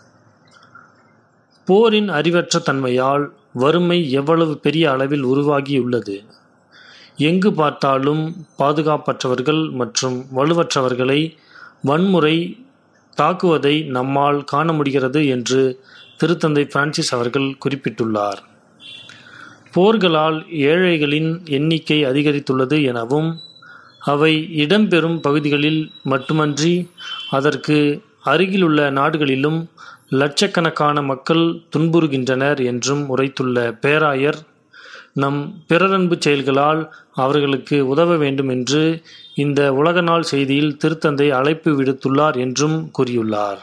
போரின் அறிவற்ற தன்மையால் வறுமை எவ்வளவு பெரிய அளவில் உருவாகியுள்ளது எங்கு பார்த்தாலும் பாதுகாப்பற்றவர்கள் மற்றும் வலுவற்றவர்களை வன்முறை தாக்குவதை நம்மால் காண முடிகிறது என்று திருத்தந்தை பிரான்சிஸ் அவர்கள் குறிப்பிட்டுள்ளார் போர்களால் ஏழைகளின் எண்ணிக்கை அதிகரித்துள்ளது எனவும் அவை இடம்பெறும் பகுதிகளில் மட்டுமன்றி அதற்கு அருகிலுள்ள நாடுகளிலும் லட்சக்கணக்கான மக்கள் துன்புறுகின்றனர் என்றும் உரைத்துள்ள பேராயர் நம் பிறரன்பு செயல்களால் அவர்களுக்கு உதவ வேண்டும் என்று இந்த உலக நாள் செய்தியில் திருத்தந்தை அழைப்பு விடுத்துள்ளார் என்றும் கூறியுள்ளார்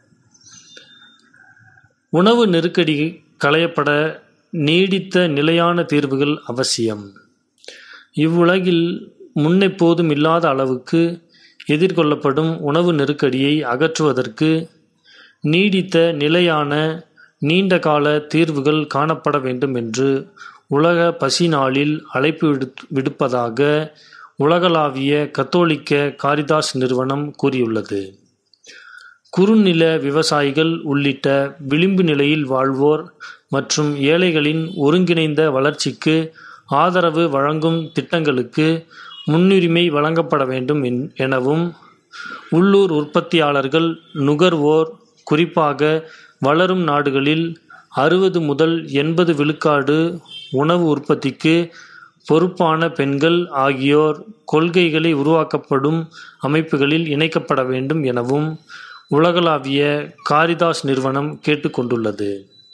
உணவு நெருக்கடி களையப்பட நீடித்த நிலையான தீர்வுகள் அவசியம் இவ்வுலகில் முன்னெப்போதும் இல்லாத அளவுக்கு எதிர்கொள்ளப்படும் உணவு நெருக்கடியை அகற்றுவதற்கு நீடித்த நிலையான நீண்டகால தீர்வுகள் காணப்பட வேண்டும் என்று உலக பசி நாளில் அழைப்பு விடுத்- விடுப்பதாக உலகளாவிய கத்தோலிக்க காரிதாஸ் நிறுவனம் கூறியுள்ளது குறுநில விவசாயிகள் உள்ளிட்ட விளிம்பு நிலையில் வாழ்வோர் மற்றும் ஏழைகளின் ஒருங்கிணைந்த வளர்ச்சிக்கு ஆதரவு வழங்கும் திட்டங்களுக்கு முன்னுரிமை வழங்கப்பட வேண்டும் என்- எனவும் உள்ளூர் உற்பத்தியாளர்கள் நுகர்வோர் குறிப்பாக வளரும் நாடுகளில் அறுபது முதல் எண்பது விழுக்காடு உணவு உற்பத்திக்கு பொறுப்பான பெண்கள் ஆகியோர் கொள்கைகளை உருவாக்கப்படும் அமைப்புகளில் இணைக்கப்பட வேண்டும் எனவும் உலகளாவிய காரிதாஸ் நிறுவனம் கேட்டுக்கொண்டுள்ளது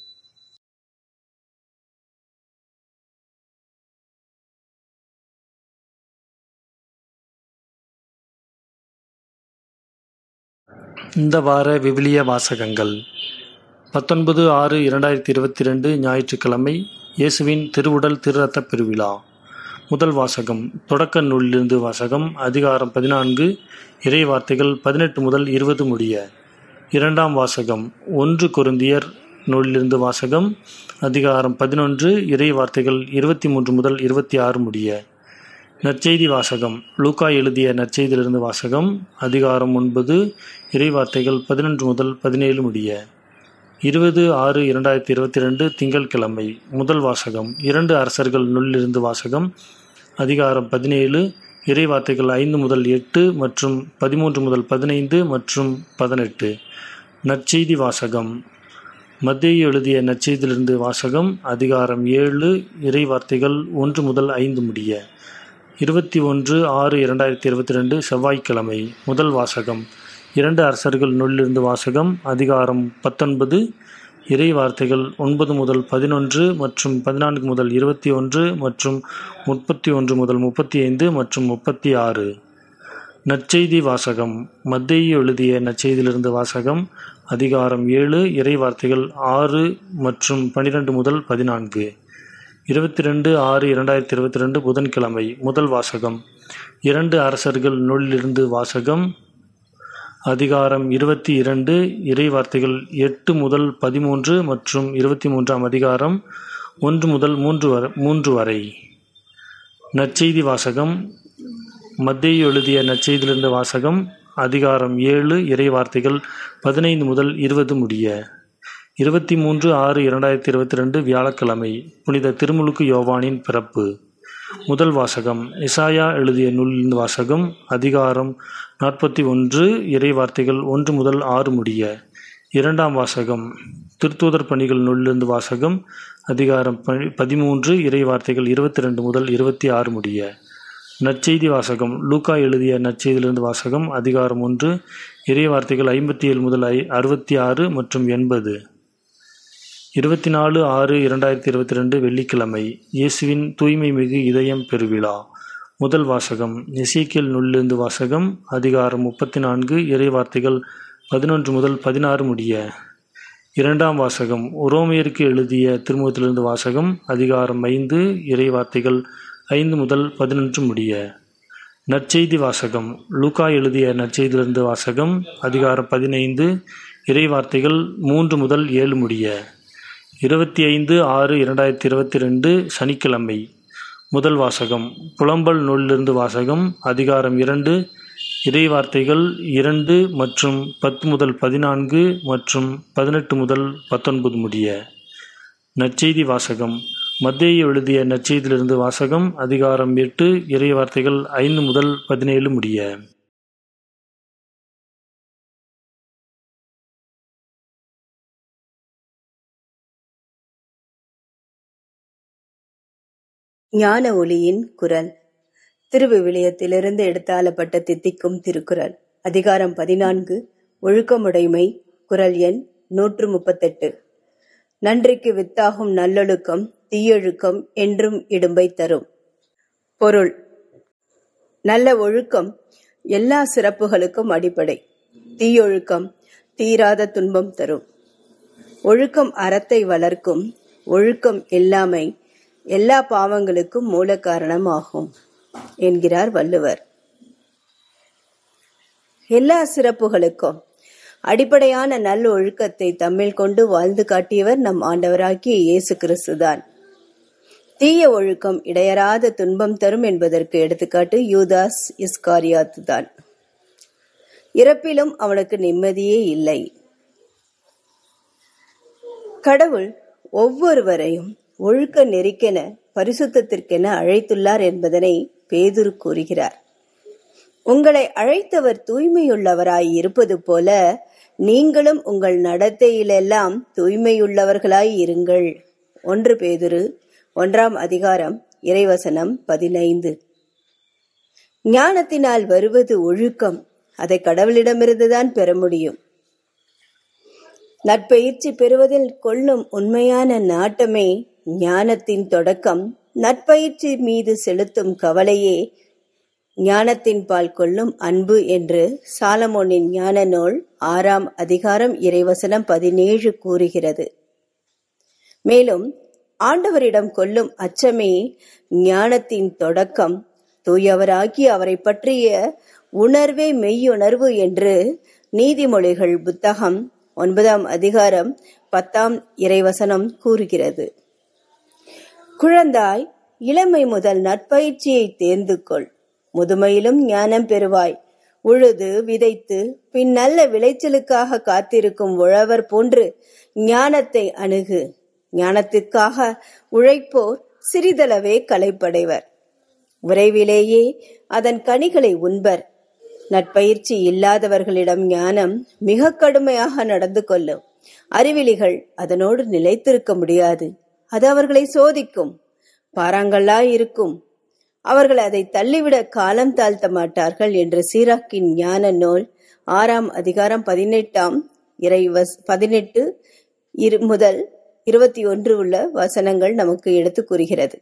இந்த வார விவிலிய வாசகங்கள் பத்தொன்பது ஆறு இரண்டாயிரத்தி இருபத்தி ரெண்டு ஞாயிற்றுக்கிழமை இயேசுவின் திருவுடல் திருரத்த பெருவிழா முதல் வாசகம் தொடக்க நூலிலிருந்து வாசகம் அதிகாரம் பதினான்கு இறை வார்த்தைகள் பதினெட்டு முதல் இருபது முடிய இரண்டாம் வாசகம் ஒன்று கொருந்தியர் நூலிலிருந்து வாசகம் அதிகாரம் பதினொன்று இறை வார்த்தைகள் இருபத்தி மூன்று முதல் இருபத்தி ஆறு முடிய நற்செய்தி வாசகம் லூக்கா எழுதிய நற்செய்தியிலிருந்து வாசகம் அதிகாரம் ஒன்பது இறைவார்த்தைகள் பதினொன்று முதல் பதினேழு முடிய இருபது ஆறு இரண்டாயிரத்தி இருபத்தி ரெண்டு திங்கட்கிழமை முதல் வாசகம் இரண்டு அரசர்கள் நுள்ளிருந்து வாசகம் அதிகாரம் பதினேழு இறைவார்த்தைகள் ஐந்து முதல் எட்டு மற்றும் பதிமூன்று முதல் பதினைந்து மற்றும் பதினெட்டு நற்செய்தி வாசகம் மத்திய எழுதிய நற்செய்தியிலிருந்து வாசகம் அதிகாரம் ஏழு இறைவார்த்தைகள் ஒன்று முதல் ஐந்து முடிய இருபத்தி ஒன்று ஆறு இரண்டாயிரத்தி இருபத்தி ரெண்டு செவ்வாய்க்கிழமை முதல் வாசகம் இரண்டு அரசர்கள் நூலிலிருந்து வாசகம் அதிகாரம் பத்தொன்பது இறை வார்த்தைகள் ஒன்பது முதல் பதினொன்று மற்றும் பதினான்கு முதல் இருபத்தி ஒன்று மற்றும் முப்பத்தி ஒன்று முதல் முப்பத்தி ஐந்து மற்றும் முப்பத்தி ஆறு நற்செய்தி வாசகம் மத்தேயு எழுதிய நற்செய்தியிலிருந்து வாசகம் அதிகாரம் ஏழு இறை வார்த்தைகள் ஆறு மற்றும் பனிரெண்டு முதல் பதினான்கு இருபத்தி ரெண்டு ஆறு இரண்டாயிரத்தி இருபத்தி ரெண்டு புதன்கிழமை முதல் வாசகம் இரண்டு அரசர்கள் நூலிலிருந்து வாசகம் அதிகாரம் இருபத்தி இரண்டு இறை வார்த்தைகள் எட்டு முதல் பதிமூன்று மற்றும் இருபத்தி மூன்றாம் அதிகாரம் ஒன்று முதல் மூன்று வரை மூன்று வரை நற்செய்தி வாசகம் மத்தேயு எழுதிய நற்செய்தியிலிருந்து வாசகம் அதிகாரம் ஏழு இறை வார்த்தைகள் பதினைந்து முதல் இருபது முடிய இருபத்தி மூன்று ஆறு இரண்டாயிரத்தி இருபத்தி ரெண்டு வியாழக்கிழமை புனித திருமுழுக்கு யோவானின் பிறப்பு முதல் வாசகம் இசாயா எழுதிய நூலிலிருந்து வாசகம் அதிகாரம் நாற்பத்தி ஒன்று இறை வார்த்தைகள் ஒன்று முதல் ஆறு முடிய இரண்டாம் வாசகம் திருத்தூதர் பணிகள் நூலிலிருந்து வாசகம் அதிகாரம் ப- பதிமூன்று இறை வார்த்தைகள் இருபத்தி ரெண்டு முதல் இருபத்தி ஆறு முடிய நற்செய்தி வாசகம் லூக்கா எழுதிய நற்செய்தியிலிருந்து வாசகம் அதிகாரம் ஒன்று இறை வார்த்தைகள் ஐம்பத்தி ஏழு முதல் ஐ அறுபத்தி ஆறு மற்றும் எண்பது இருபத்தி நாலு ஆறு இரண்டாயிரத்தி இருபத்தி ரெண்டு வெள்ளிக்கிழமை இயேசுவின் தூய்மை மிகு இதயம் பெருவிழா முதல் வாசகம் எசேக்கியேல் நூலிலிருந்து வாசகம் அதிகாரம் முப்பத்தி நான்கு இறை வார்த்தைகள் பதினொன்று முதல் பதினாறு முடிய இரண்டாம் வாசகம் உரோமையருக்கு எழுதிய திருமுகத்திலிருந்து வாசகம் அதிகாரம் ஐந்து இறை வார்த்தைகள் ஐந்து முதல் பதினொன்று முடிய நற்செய்தி வாசகம் லூக்கா எழுதிய நற்செய்தியிலிருந்து வாசகம் அதிகாரம் பதினைந்து இறை வார்த்தைகள் மூன்று முதல் ஏழு முடிய இருபத்தி ஐந்து ஆறு இரண்டாயிரத்தி இருபத்தி ரெண்டு சனிக்கிழமை முதல் வாசகம் புலம்பல் நூலிலிருந்து வாசகம் அதிகாரம் இரண்டு இறை வார்த்தைகள் இரண்டு மற்றும் பத்து முதல் பதினான்கு மற்றும் பதினெட்டு முதல் பத்தொன்பது முடிய நற்செய்தி வாசகம் மத்தேயு எழுதிய நற்செய்தியிலிருந்து வாசகம் அதிகாரம் எட்டு இறை வார்த்தைகள் ஐந்து முதல் பதினேழு முடிய ஞான ஒளியின் குரல் திருவிவிலியத்திலிருந்து எடுத்தாளப்பட்ட தித்திக்கும் திருக்குறள் அதிகாரம் பதினான்கு ஒழுக்கமுடைமை குரல் எண் நூற்று முப்பத்தெட்டு நன்றிக்கு வித்தாகும் நல்லொழுக்கம் தீயொழுக்கம் என்றும் இடும்பை தரும் பொருள் நல்ல ஒழுக்கம் எல்லா சிறப்புகளுக்கும் அடிப்படை தீயொழுக்கம் தீராத துன்பம் தரும் ஒழுக்கம் அறத்தை வளர்க்கும் ஒழுக்கம் இல்லாமை எல்லா பாவங்களுக்கும் மூல காரணம் ஆகும் என்கிறார் வள்ளுவர் எல்லா சிறப்புகளுக்கும் அடிப்படையான நல்ல ஒழுக்கத்தை தம்மில் கொண்டு வாழ்ந்து காட்டியவர் நம் ஆண்டவராகிய இயேசு கிறிஸ்துதான் தீய ஒழுக்கம் இடையறாத துன்பம் தரும் என்பதற்கு எடுத்துக்காட்டு யூதாஸ் இஸ்காரியாத் தான் இறப்பிலும் அவனுக்கு நிம்மதியே இல்லை கடவுள் ஒவ்வொருவரையும் ஒழுக்க நெறிக்கென பரிசுத்தத்திற்கென அழைத்துள்ளார் என்பதனை பேதுரு கூறுகிறார் உங்களை அழைத்தவர் தூய்மையுள்ளவராய் இருப்பது போல நீங்களும் உங்கள் நடத்தையிலெல்லாம் தூய்மையுள்ளவர்களாய் இருங்கள் ஒன்று பேதுரு ஒன்றாம் அதிகாரம் இறைவசனம் பதினைந்து ஞானத்தினால் வருவது ஒழுக்கம் அதை கடவுளிடமிருந்துதான் பெற முடியும் நற்பயிற்சி பெறுவதில் கொள்ளும் உண்மையான நாட்டமே ஞானத்தின் தொடக்கம் நற்பயிற்சி மீது செலுத்தும் கவலையே ஞானத்தின் பால் கொள்ளும் அன்பு என்று சாலமோனின் ஞான நூல் ஆறாம் அதிகாரம் இறைவசனம் பதினேழு கூறுகிறது மேலும் ஆண்டவரிடம் கொள்ளும் அச்சமே ஞானத்தின் தொடக்கம் தூயவராகி அவரை பற்றிய உணர்வே மெய்யுணர்வு என்று நீதிமொழிகள் புத்தகம் ஒன்பதாம் அதிகாரம் பத்தாம் இறைவசனம் கூறுகிறது குழந்தாய் இளமை முதல் நற்பயிற்சியை தேர்ந்து கொள் முதுமையிலும் ஞானம் பெறுவாய் உழுது விதைத்து பின் நல்ல விளைச்சலுக்காக காத்திருக்கும் உழவர் போன்று ஞானத்தை அணுகு ஞானத்திற்காக உழைப்போர் சிறிதளவே களைப்படைவர் விரைவிலேயே அதன் கனிகளை உண்பர் நற்பயிற்சி இல்லாதவர்களிடம் ஞானம் மிக கடுமையாக நடந்து கொள்ளும் அறிவிலிகள் அதனோடு நிலைத்திருக்க முடியாது அது அவர்களை சோதிக்கும் பாறாங்கல்லாய் இருக்கும் அவர்கள் அதை தள்ளிவிட காலம் தாழ்த்த மாட்டார்கள் என்று சீராக்கின் ஞான நூல் ஆறாம் அதிகாரம் பதினெட்டாம் இறை வஸ் பதினெட்டு இரு முதல் இருபத்தி ஒன்று உள்ள வசனங்கள் நமக்கு எடுத்து கூறுகிறது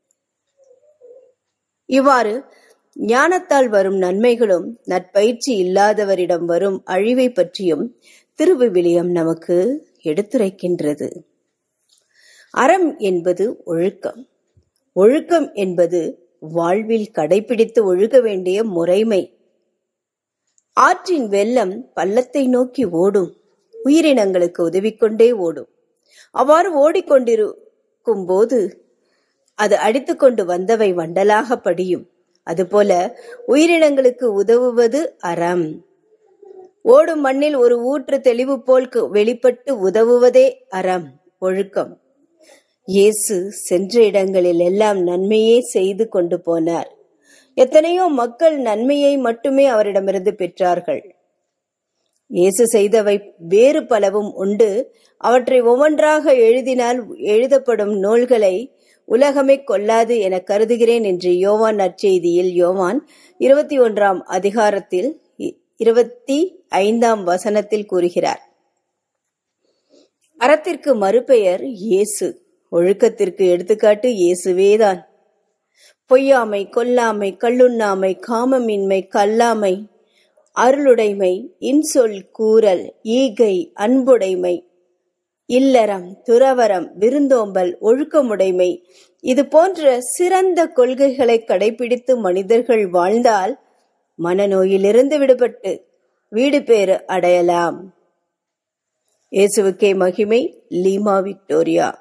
இவ்வாறு ஞானத்தால் வரும் நன்மைகளும் நற்பயிற்சி இல்லாதவரிடம் வரும் அழிவை பற்றியும் திருவிவிலியம் நமக்கு எடுத்துரைக்கின்றது அறம் என்பது ஒழுக்கம் ஒழுக்கம் என்பது வாழ்வில் கடைபிடித்து ஒழுக வேண்டிய முறைமை ஆற்றின் வெள்ளம் பள்ளத்தை நோக்கி ஓடும் உயிரினங்களுக்கு உதவிக்கொண்டே ஓடும் அவ்வாறு ஓடிக்கொண்டிருக்கும் போது அது அடித்துக்கொண்டு வந்தவை வண்டலாக படியும் அதுபோல உயிரினங்களுக்கு உதவுவது அறம் ஓடும் மண்ணில் ஒரு ஊற்று தெளிவு போல் கு- வெளிப்பட்டு உதவுவதே அறம் ஒழுக்கம் இயேசு சென்ற இடங்களில் எல்லாம் நன்மையே செய்து கொண்டு போனார் எத்தனையோ மக்கள் நன்மையை மட்டுமே அவரிடமிருந்து பெற்றார்கள் இயேசு செய்தவை வேறு பலவும் உண்டு அவற்றை ஒவ்வொன்றாக எழுதினால் எழுதப்படும் நூல்களை உலகமே கொல்லாது என கருதுகிறேன் என்று யோவான் நற்செய்தியில் யோவான் இருபத்தி ஒன்றாம் அதிகாரத்தில் இ- இருபத்தி ஐந்தாம் வசனத்தில் கூறுகிறார் அறத்திற்கு மறுபெயர் இயேசு ஒழுக்கத்திற்கு எடுத்துக்காட்டு இயேசுவேதான் பொய்யாமை கொல்லாமை கள்ளுண்ணாமை காமமின்மை கல்லாமை அருளுடைமை இன்சொல் கூறல் ஈகை அன்புடைமை இல்லறம் துறவரம் விருந்தோம்பல் ஒழுக்கமுடைமை இது போன்ற சிறந்த கொள்கைகளை கடைபிடித்து மனிதர்கள் வாழ்ந்தால் மனநோயிலிருந்து விடுபட்டு வீடு பேறு அடையலாம் இயேசுவுக்கே மகிமை லீமா விக்டோரியா